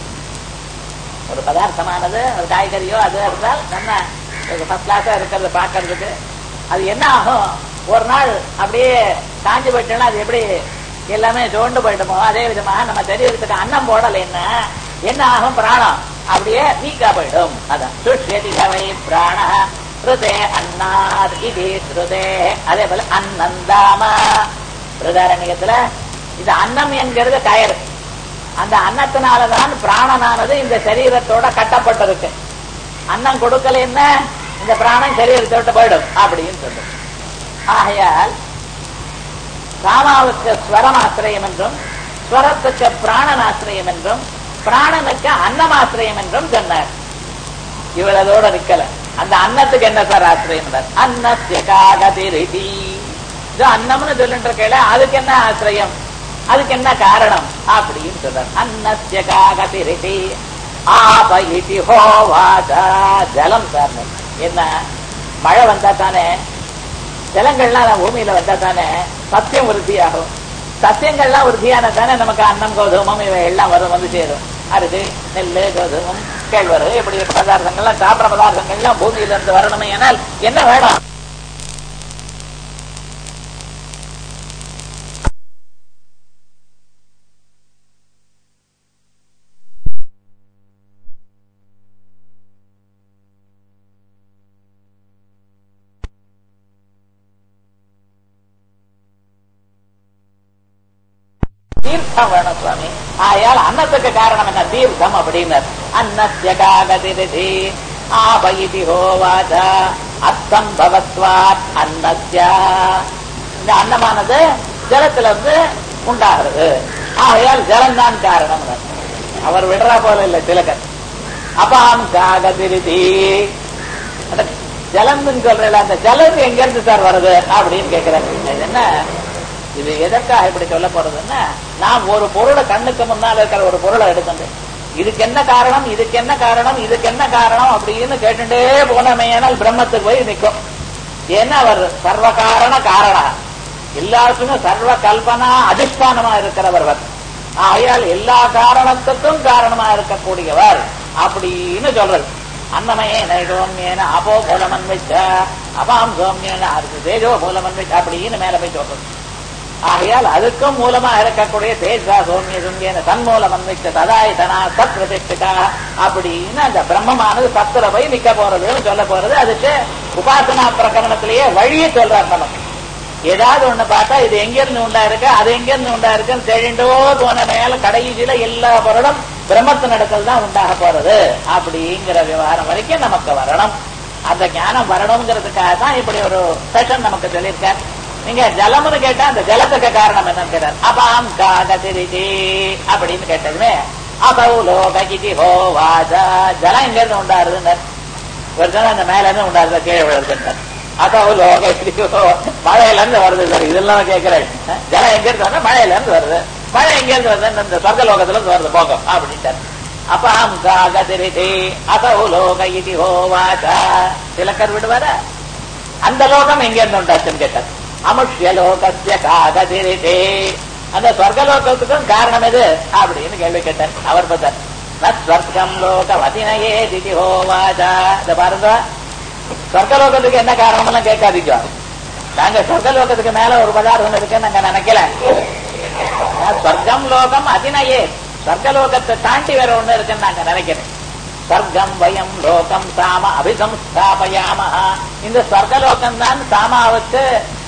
ஒரு பதார்த்தமானது ஒரு காய்கறியோ அது இருந்தால் நல்ல ஃபர்ஸ்ட் கிளாஸா இருக்கிறது பார்க்கறதுக்கு அது என்ன ஆகும் ஒரு நாள் அப்படியே காஞ்சு போயிட்டோம்னா அது எப்படி எல்லாமே சோண்டு போயிடுமோ அதே விதமாக நம்ம சரீரத்துக்கு அன்னம் போடல என்ன என்ன ஆகும் பிராணம் அப்படியே வீக்கா போயிடும் அதான் சுஷ்யதி கவை பிராண ஹிருதே அன்னாத் இது ஸ்ருதே அதே போல அன்னந்தாம பிரதாரண்யத்துல இது அன்னம் என்கிறது கயறு அந்த அன்னத்தினாலதான் பிராணனானது இந்த சரீரத்தோட கட்டப்பட்டிருக்கு அன்னம் கொடுக்கல என்ன இந்த பிராணம் சரீரத்தை விட்டு போயிடும் அப்படின்னு சொல்லு ஆகையால் காமாவுக்கு ஸ்வரமாசிரியம் என்றும் ஸ்வரத்துக்கு பிராணனாசிரியம் என்றும் பிராணனுக்கு அன்னமாசிரியம் என்றும் சொன்னார் இவளதோட நிக்கல அந்த அன்னத்துக்கு என்ன சார் ஆசிரியம் அன்னத்திய காகதிரிதி இது அன்னம்னு சொல்லிட்டு இருக்கல அதுக்கு என்ன ஆசிரியம் அதுக்கு என்ன காரணம் அப்படின்னு சொல்றார் அன்னத்திய காகதிரிதி ஆப இதி ஹோவாதா ஜலம் சார் என்ன மழை வந்தா தானே ஜலங்கள்லாம் பூமியில வந்தா தானே சத்தியம் விருத்தியாகும் சத்தியங்கள்லாம் விருத்தியான தானே நமக்கு அன்னம் கோதுமம் இவை எல்லாம் வரும் வந்து சேரும் அரிசி நெல்லு கோதுமம் கேழ்வரு இப்படி பதார்த்தங்கள்லாம் சாப்பிட பதார்த்தங்கள்லாம் பூமியில இருந்து வரணுமே ஆனால் என்ன வேணும் தீர்த்தம் வேணும் சுவாமி ஆயால் அன்னத்துக்கு காரணம் என்ன தீர்த்தம் அப்படின்னார் அன்னஸ்ய காகதிரிதி ஆபயிதி ஹோவாத அர்த்தம் பவத்வாத் அன்னஸ்ய இந்த அன்னமானது ஜலத்துல இருந்து உண்டாகிறது ஆகையால் ஜலம்தான் காரணம் அவர் விடுறா போல இல்ல திலகர் அபாம் காகதிரிதி ஜலம்னு சொல்றல அந்த ஜலம் எங்க இருந்து சார் வருது அப்படின்னு கேக்குறாரு இது என்ன இது எதற்காக இப்படி சொல்ல போறதுன்னா நாம் ஒரு பொருளை கண்ணுக்கு முன்னால் இருக்கிற ஒரு பொருளை எடுக்கணும் இதுக்கு என்ன காரணம் இதுக்கு என்ன காரணம் இதுக்கு என்ன காரணம் அப்படின்னு கேட்டுட்டே போனமையானால் பிரம்மத்துக்கு போய் நிற்கும் ஏன்னா அவர் சர்வ காரண காரணா எல்லாருக்குமே சர்வ கல்பனா அதிஷ்டானமா இருக்கிறவர் அவர் ஆகையால் எல்லா காரணத்துக்கும் காரணமா இருக்கக்கூடியவர் அப்படின்னு சொல்றது அன்னமயே நைடோமியன அப்போ மூலமன் வச்ச அபாம் சோமியன அதுக்கு தேஜோ மூலமன் வச்ச அப்படின்னு மேல போய் சொல்றது ஆகையால் அதுக்கும் மூலமா இருக்கக்கூடிய தேஜா சோமிய சுங்கியன தன்மூலம் அன்வைச்ச ததாயதனா சத் பிரதிஷ்டிகா அப்படின்னு அந்த பிரம்மமானது சத்துல போய் நிக்க போறதுன்னு சொல்ல போறது அதுக்கு உபாசனா பிரகரணத்திலேயே வழியே சொல்றார் நமக்கு ஏதாவது ஒண்ணு பார்த்தா இது எங்க இருந்து உண்டா இருக்கு அது எங்க இருந்து உண்டா இருக்குன்னு தெரிண்டோ போன மேல கடைசியில எல்லா பொருளும் பிரம்மத்தின் இடத்துல தான் உண்டாக போறது அப்படிங்கிற விவகாரம் வரைக்கும் நமக்கு வரணும் அந்த ஞானம் வரணுங்கிறதுக்காக தான் இப்படி ஒரு செஷன் நமக்கு சொல்லியிருக்கார் நீங்க ஜலம்னு கேட்டா அந்த ஜலத்துக்கு காரணம் என்னன்னு கேட்டார் அபாம் காகதிரிதி அப்படின்னு கேட்டதுமே அபௌ லோககிதி ஹோ வாஜா ஜலம் எங்க இருந்து உண்டாருதுன்னு ஒரு ஜலம் அந்த மேல இருந்து உண்டாருது கீழே விழுதுன்னு அபௌ லோககிதி ஹோ மழையில இருந்து வருது சார் இதெல்லாம் கேட்கிறேன் ஜலம் எங்க இருந்து வந்தா மழையில இருந்து வருது மழை எங்க இருந்து வருது இந்த சொர்க்க லோகத்துல இருந்து வருது போகும் அப்படின்ட்டார் அபாம் காகதிரிதி அபௌ லோககிதி ஹோ வாஜா திலக்கர் விடுவார அந்த லோகம் எங்க இருந்து உண்டாச்சுன்னு கேட்டார் அமுஷ்ய லோகசிய காகதிரிதே அந்த சொர்க்கலோகத்துக்கும் காரணம் எது அப்படின்னு கேள்வி கேட்டார் அவர் பார்த்தார் நஸ்வர்க்கம் லோக வதினையே திதி ஹோவாஜா இந்த பாருங்க சொர்க்கலோகத்துக்கு என்ன காரணம்லாம் கேட்காதீங்க நாங்க சொர்க்கலோகத்துக்கு மேல ஒரு பதார்த்தம் இருக்குன்னு நாங்க நினைக்கல சொர்க்கம் லோகம் அதினையே சொர்க்கலோகத்தை தாண்டி வேற ஒண்ணு இருக்குன்னு நாங்க நினைக்கிறேன் ஸ்வர்க்கம் வயம் லோகம் சாம அபிசம்ஸ்தாபயாம இந்த ஸ்வர்கலோகம் தான் சாமாவுக்கு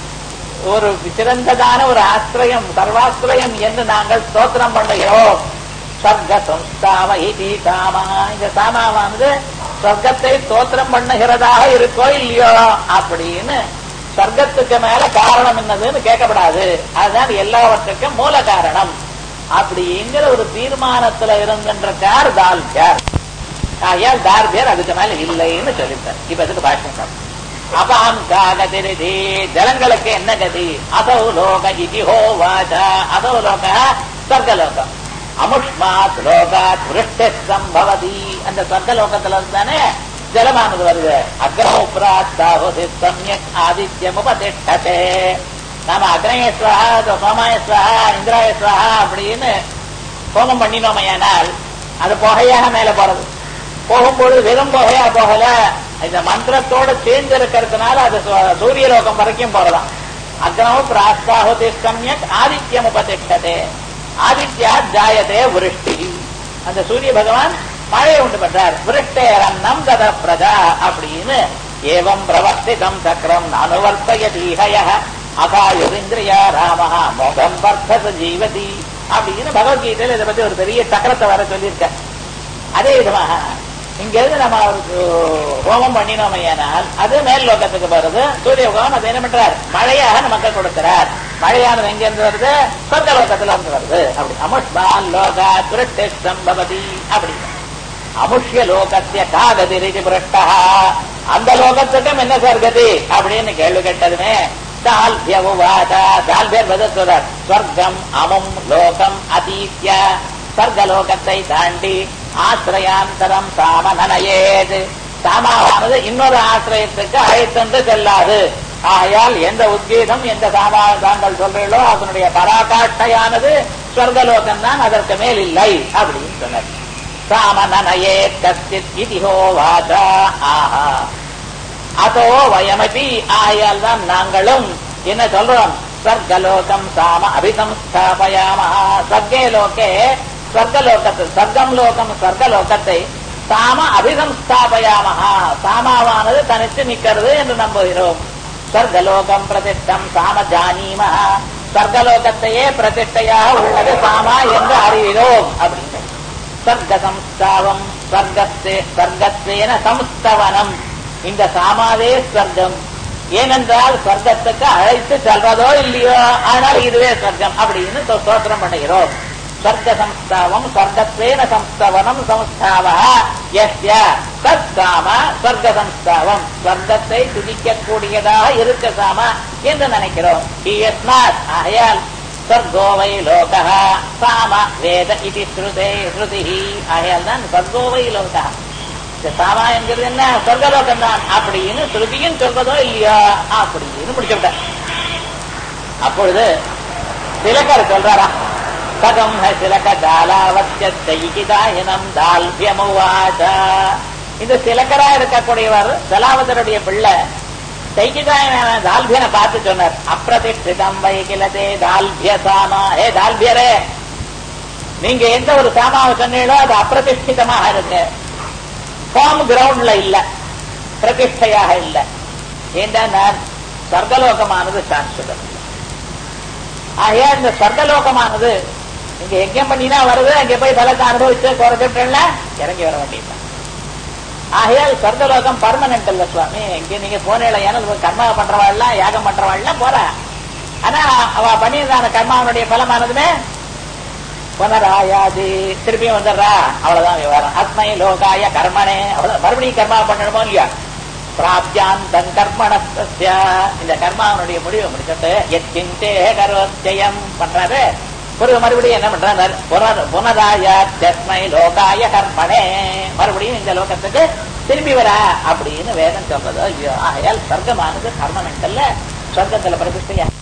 ஒரு சிறந்ததான ஒரு ஆசிரியம் சர்வாசிரியம் என்று நாங்கள் ஸ்தோத்திரம் பண்ணுகிறோம் ஸ்வர்க சம்ஸ்தாவ இதி சாமா இந்த சாமாவானது சொர்க்கத்தை ஸ்தோத்திரம் பண்ணுகிறதாக இருக்கோ இல்லையோ அப்படின்னு சொர்க்கத்துக்கு மேல காரணம் என்னதுன்னு கேட்கப்படாது அதுதான் எல்லாவற்றுக்கும் மூல காரணம் அப்படிங்கிற ஒரு தீர்மானத்துல இருந்துன்றார் தால்பியார் ஆகையால் தார்பியர் அதுக்கு மேல இல்லைன்னு சொல்லிட்டார் இப்ப அதுக்கு பாஷ்யம் அபாம் காகதிரிதி ஜலங்களுக்கு என்ன கதி அதோ லோக இதி ஹோவாச்ச அதோ லோக சொர்க்கலோகம் அமுஷ்மாத் லோகாத் விருஷ்டி சம்பவதி அந்த சொர்க்கலோகத்துல இருந்தானே ஜலமானது வருது அக்ரமுப்ராஸ்தாவதி சமயக் ஆதித்யம் உபதிஷ்டதே நாம அக்னயஸ்வஹா சோமாயஸ்வஹா இந்திராயஸ்வஹா அப்படின்னு ஹோமம் பண்ணினோமையானால் அது புகையாக மேல போறது போகும்பொழுது வெறும் புகையா போகல இந்த மந்திரத்தோட சேர்ந்து இருக்கிறதுனால அது சூரிய லோகம் வரைக்கும் போறதாம் அக்னமும் பிராஸ்தாஹுதி சமயக் ஆதித்யம் உபதிஷ்டதே ஆதித்யா ஜாயதே விருஷ்டி அந்த சூரிய பகவான் மழையை உண்டு பண்றார் விருஷ்டேரன்னம் தத பிரஜா அப்படின்னு ஏவம் பிரவர்த்திதம் சக்கரம் அனுவர்த்தயதீகய அகாயுரிந்திரியா ராமஹ மோகம் வர்த்தச ஜீவதி அப்படின்னு பகவத்கீதையில இதை பத்தி ஒரு பெரிய சக்கரத்தை வர சொல்லியிருக்க அதே விதமாக இங்க இருந்து நம்ம அவருக்கு ஹோமம் பண்ணினோமையானால் அது மேல் லோகத்துக்கு வருது சூரிய பகவான் அதை என்ன பண்றார் மழையாக நமக்கு கொடுக்கிறார் மழையானது எங்க இருந்து வருது சொர்க்க லோகத்துல இருந்து வருது அப்படி அமுஷ்பால் லோகா திருஷ்டி சம்பவதி அப்படி அமுஷ்ய லோகத்திய காகதிரிதி புரஷ்டா அந்த லோகத்துக்கும் என்ன சார் கதி அப்படின்னு கேள்வி கேட்டதுமே தால்பியவுவாதா தால்பியர் பதில் சொல்றார் ஸ்வர்க்கம் அமும் லோகம் அதீத்ய ஸ்வர்கலோகத்தை தாண்டி ஆசிரயாந்தரம் சாம நனையேது சாமாவானது இன்னொரு ஆசிரியத்துக்கு அழைத்தென்று செல்லாது ஆகையால் எந்த உத்கீதம் எந்த சாமா தாங்கள் சொல்றீங்களோ அதனுடைய பராகாட்டையானது ஸ்வர்கலோகம் தான் அதற்கு மேல் இல்லை அப்படின்னு சொன்னார் சாம நனையே கச்சித் இதிஹோ வாசா ஆஹா அதோ வயமபி ஆயால் தான் நாங்களும் என்ன சொல்றோம் ஸ்வர்கலோகம் சாம அபிசம்ஸ்தாபயாம சர்க்கே லோகே ஸ்வர்கலோகத்தை சர்க்கம் லோகம் ஸ்வர்கலோகத்தை சாம அபிசம்ஸ்தாபயாம சாமாவானது தனித்து நிக்கிறது என்று நம்புகிறோம் ஸ்வர்கலோகம் பிரதிஷ்டம் சாம ஜானீம ஸ்வர்கலோகத்தையே பிரதிஷ்டையாக உள்ளது சாமா என்று அறிகிறோம் அப்படின்னு ஸ்வர்க சம்ஸ்தாவம் ஸ்வர்கத்தே ஸ்வர்கத்தேன சம்ஸ்தவனம் இந்த சாமாவே ஸ்வர்க்கம் ஏனென்றால் ஸ்வர்க்கத்துக்கு அழைத்து செல்வதோ இல்லையோ ஆனால் இதுவே ஸ்வர்க்கம் அப்படின்னு ஸ்தோத்திரம் பண்ணுகிறோம் ஸ்வர்க சம்ஸ்தாவம் ஸ்வர்கத்வேன சம்ஸ்தவனம் சம்ஸ்தாவ எஸ்ய தத் சாம ஸ்வர்க சம்ஸ்தாவம் ஸ்வர்க்கத்தை துதிக்கக்கூடியதாக இருக்க சாம என்று நினைக்கிறோம் ஆகையால் சொர்க்கோ வை லோகா சாம வேத இது ஸ்ருதே ஸ்ருதி ஆகையால் தான் சொர்க்கோ வை லோகா இந்த சாமா என்கிறது என்ன சொர்க்கலோகம் தான் அப்படின்னு ஸ்ருதியும் சொல்றதோ இல்லையா அப்படின்னு முடிச்சுவிட்டேன் அப்பொழுது திலக்கர் சொல்றாரா சகம் சிலக ஜாலாவத்தியிதாயினம் தால்பியமுவாச இந்த சிலக்கரா இருக்கக்கூடியவர் ஜலாவதருடைய பிள்ளை தைக்கிதாயன தால்பியனை பார்த்து சொன்னார் அப்பிரதிஷ்டிதம் வைகிலதே தால்பிய சாமா ஏ தால்பியரே நீங்க எந்த ஒரு சாமாவை சொன்னீங்களோ அது அப்பிரதிஷ்டிதமாக இருக்கு ஃபார்ம் கிரவுண்ட்ல இல்ல பிரதிஷ்டையாக இல்ல ஏன்னா சர்க்கலோகமானது சாஸ்வதம் ஆகையா இந்த சொர்க்கலோகமானது நீங்க எங்கேயும் பண்ணினா வருது அங்க போய் பலத்தை அனுபவிச்சு குறைச்சிட்டா இறங்கி வர வேண்டியது ஆகையால் சொர்க்கலோகம் பர்மனன்ட் இல்ல சுவாமி இங்க நீங்க போனேல ஏன்னா கர்மா பண்றவாள்லாம் யாகம் பண்றவாள்லாம் போற ஆனா அவ பண்ணியிருந்தான கர்மாவனுடைய பலமானதுமே புனராயாது திருப்பியும் வந்துடுறா அவ்வளவுதான் விவரம் அஸ்மை லோகாய கர்மனே அவ்வளவு மறுபடியும் கர்மா பண்ணணுமோ இல்லையா பிராப்தியாந்தம் கர்மணஸ்ய இந்த கர்மாவனுடைய முடிவை முடிச்சுட்டு எச்சிந்தே கரோத்தியம் பண்றாரு பிறகு மறுபடியும் என்ன பண்றாரு புனராய தஸ்மை லோகாய கர்மனே மறுபடியும் இந்த லோகத்துக்கு திரும்பி வர அப்படின்னு வேதம் சொல்றது ஐயோ ஆகையால் சொர்க்கமானது கர்மமெண்டல்ல சொர்க்கத்துல பிரதிஷ்டையா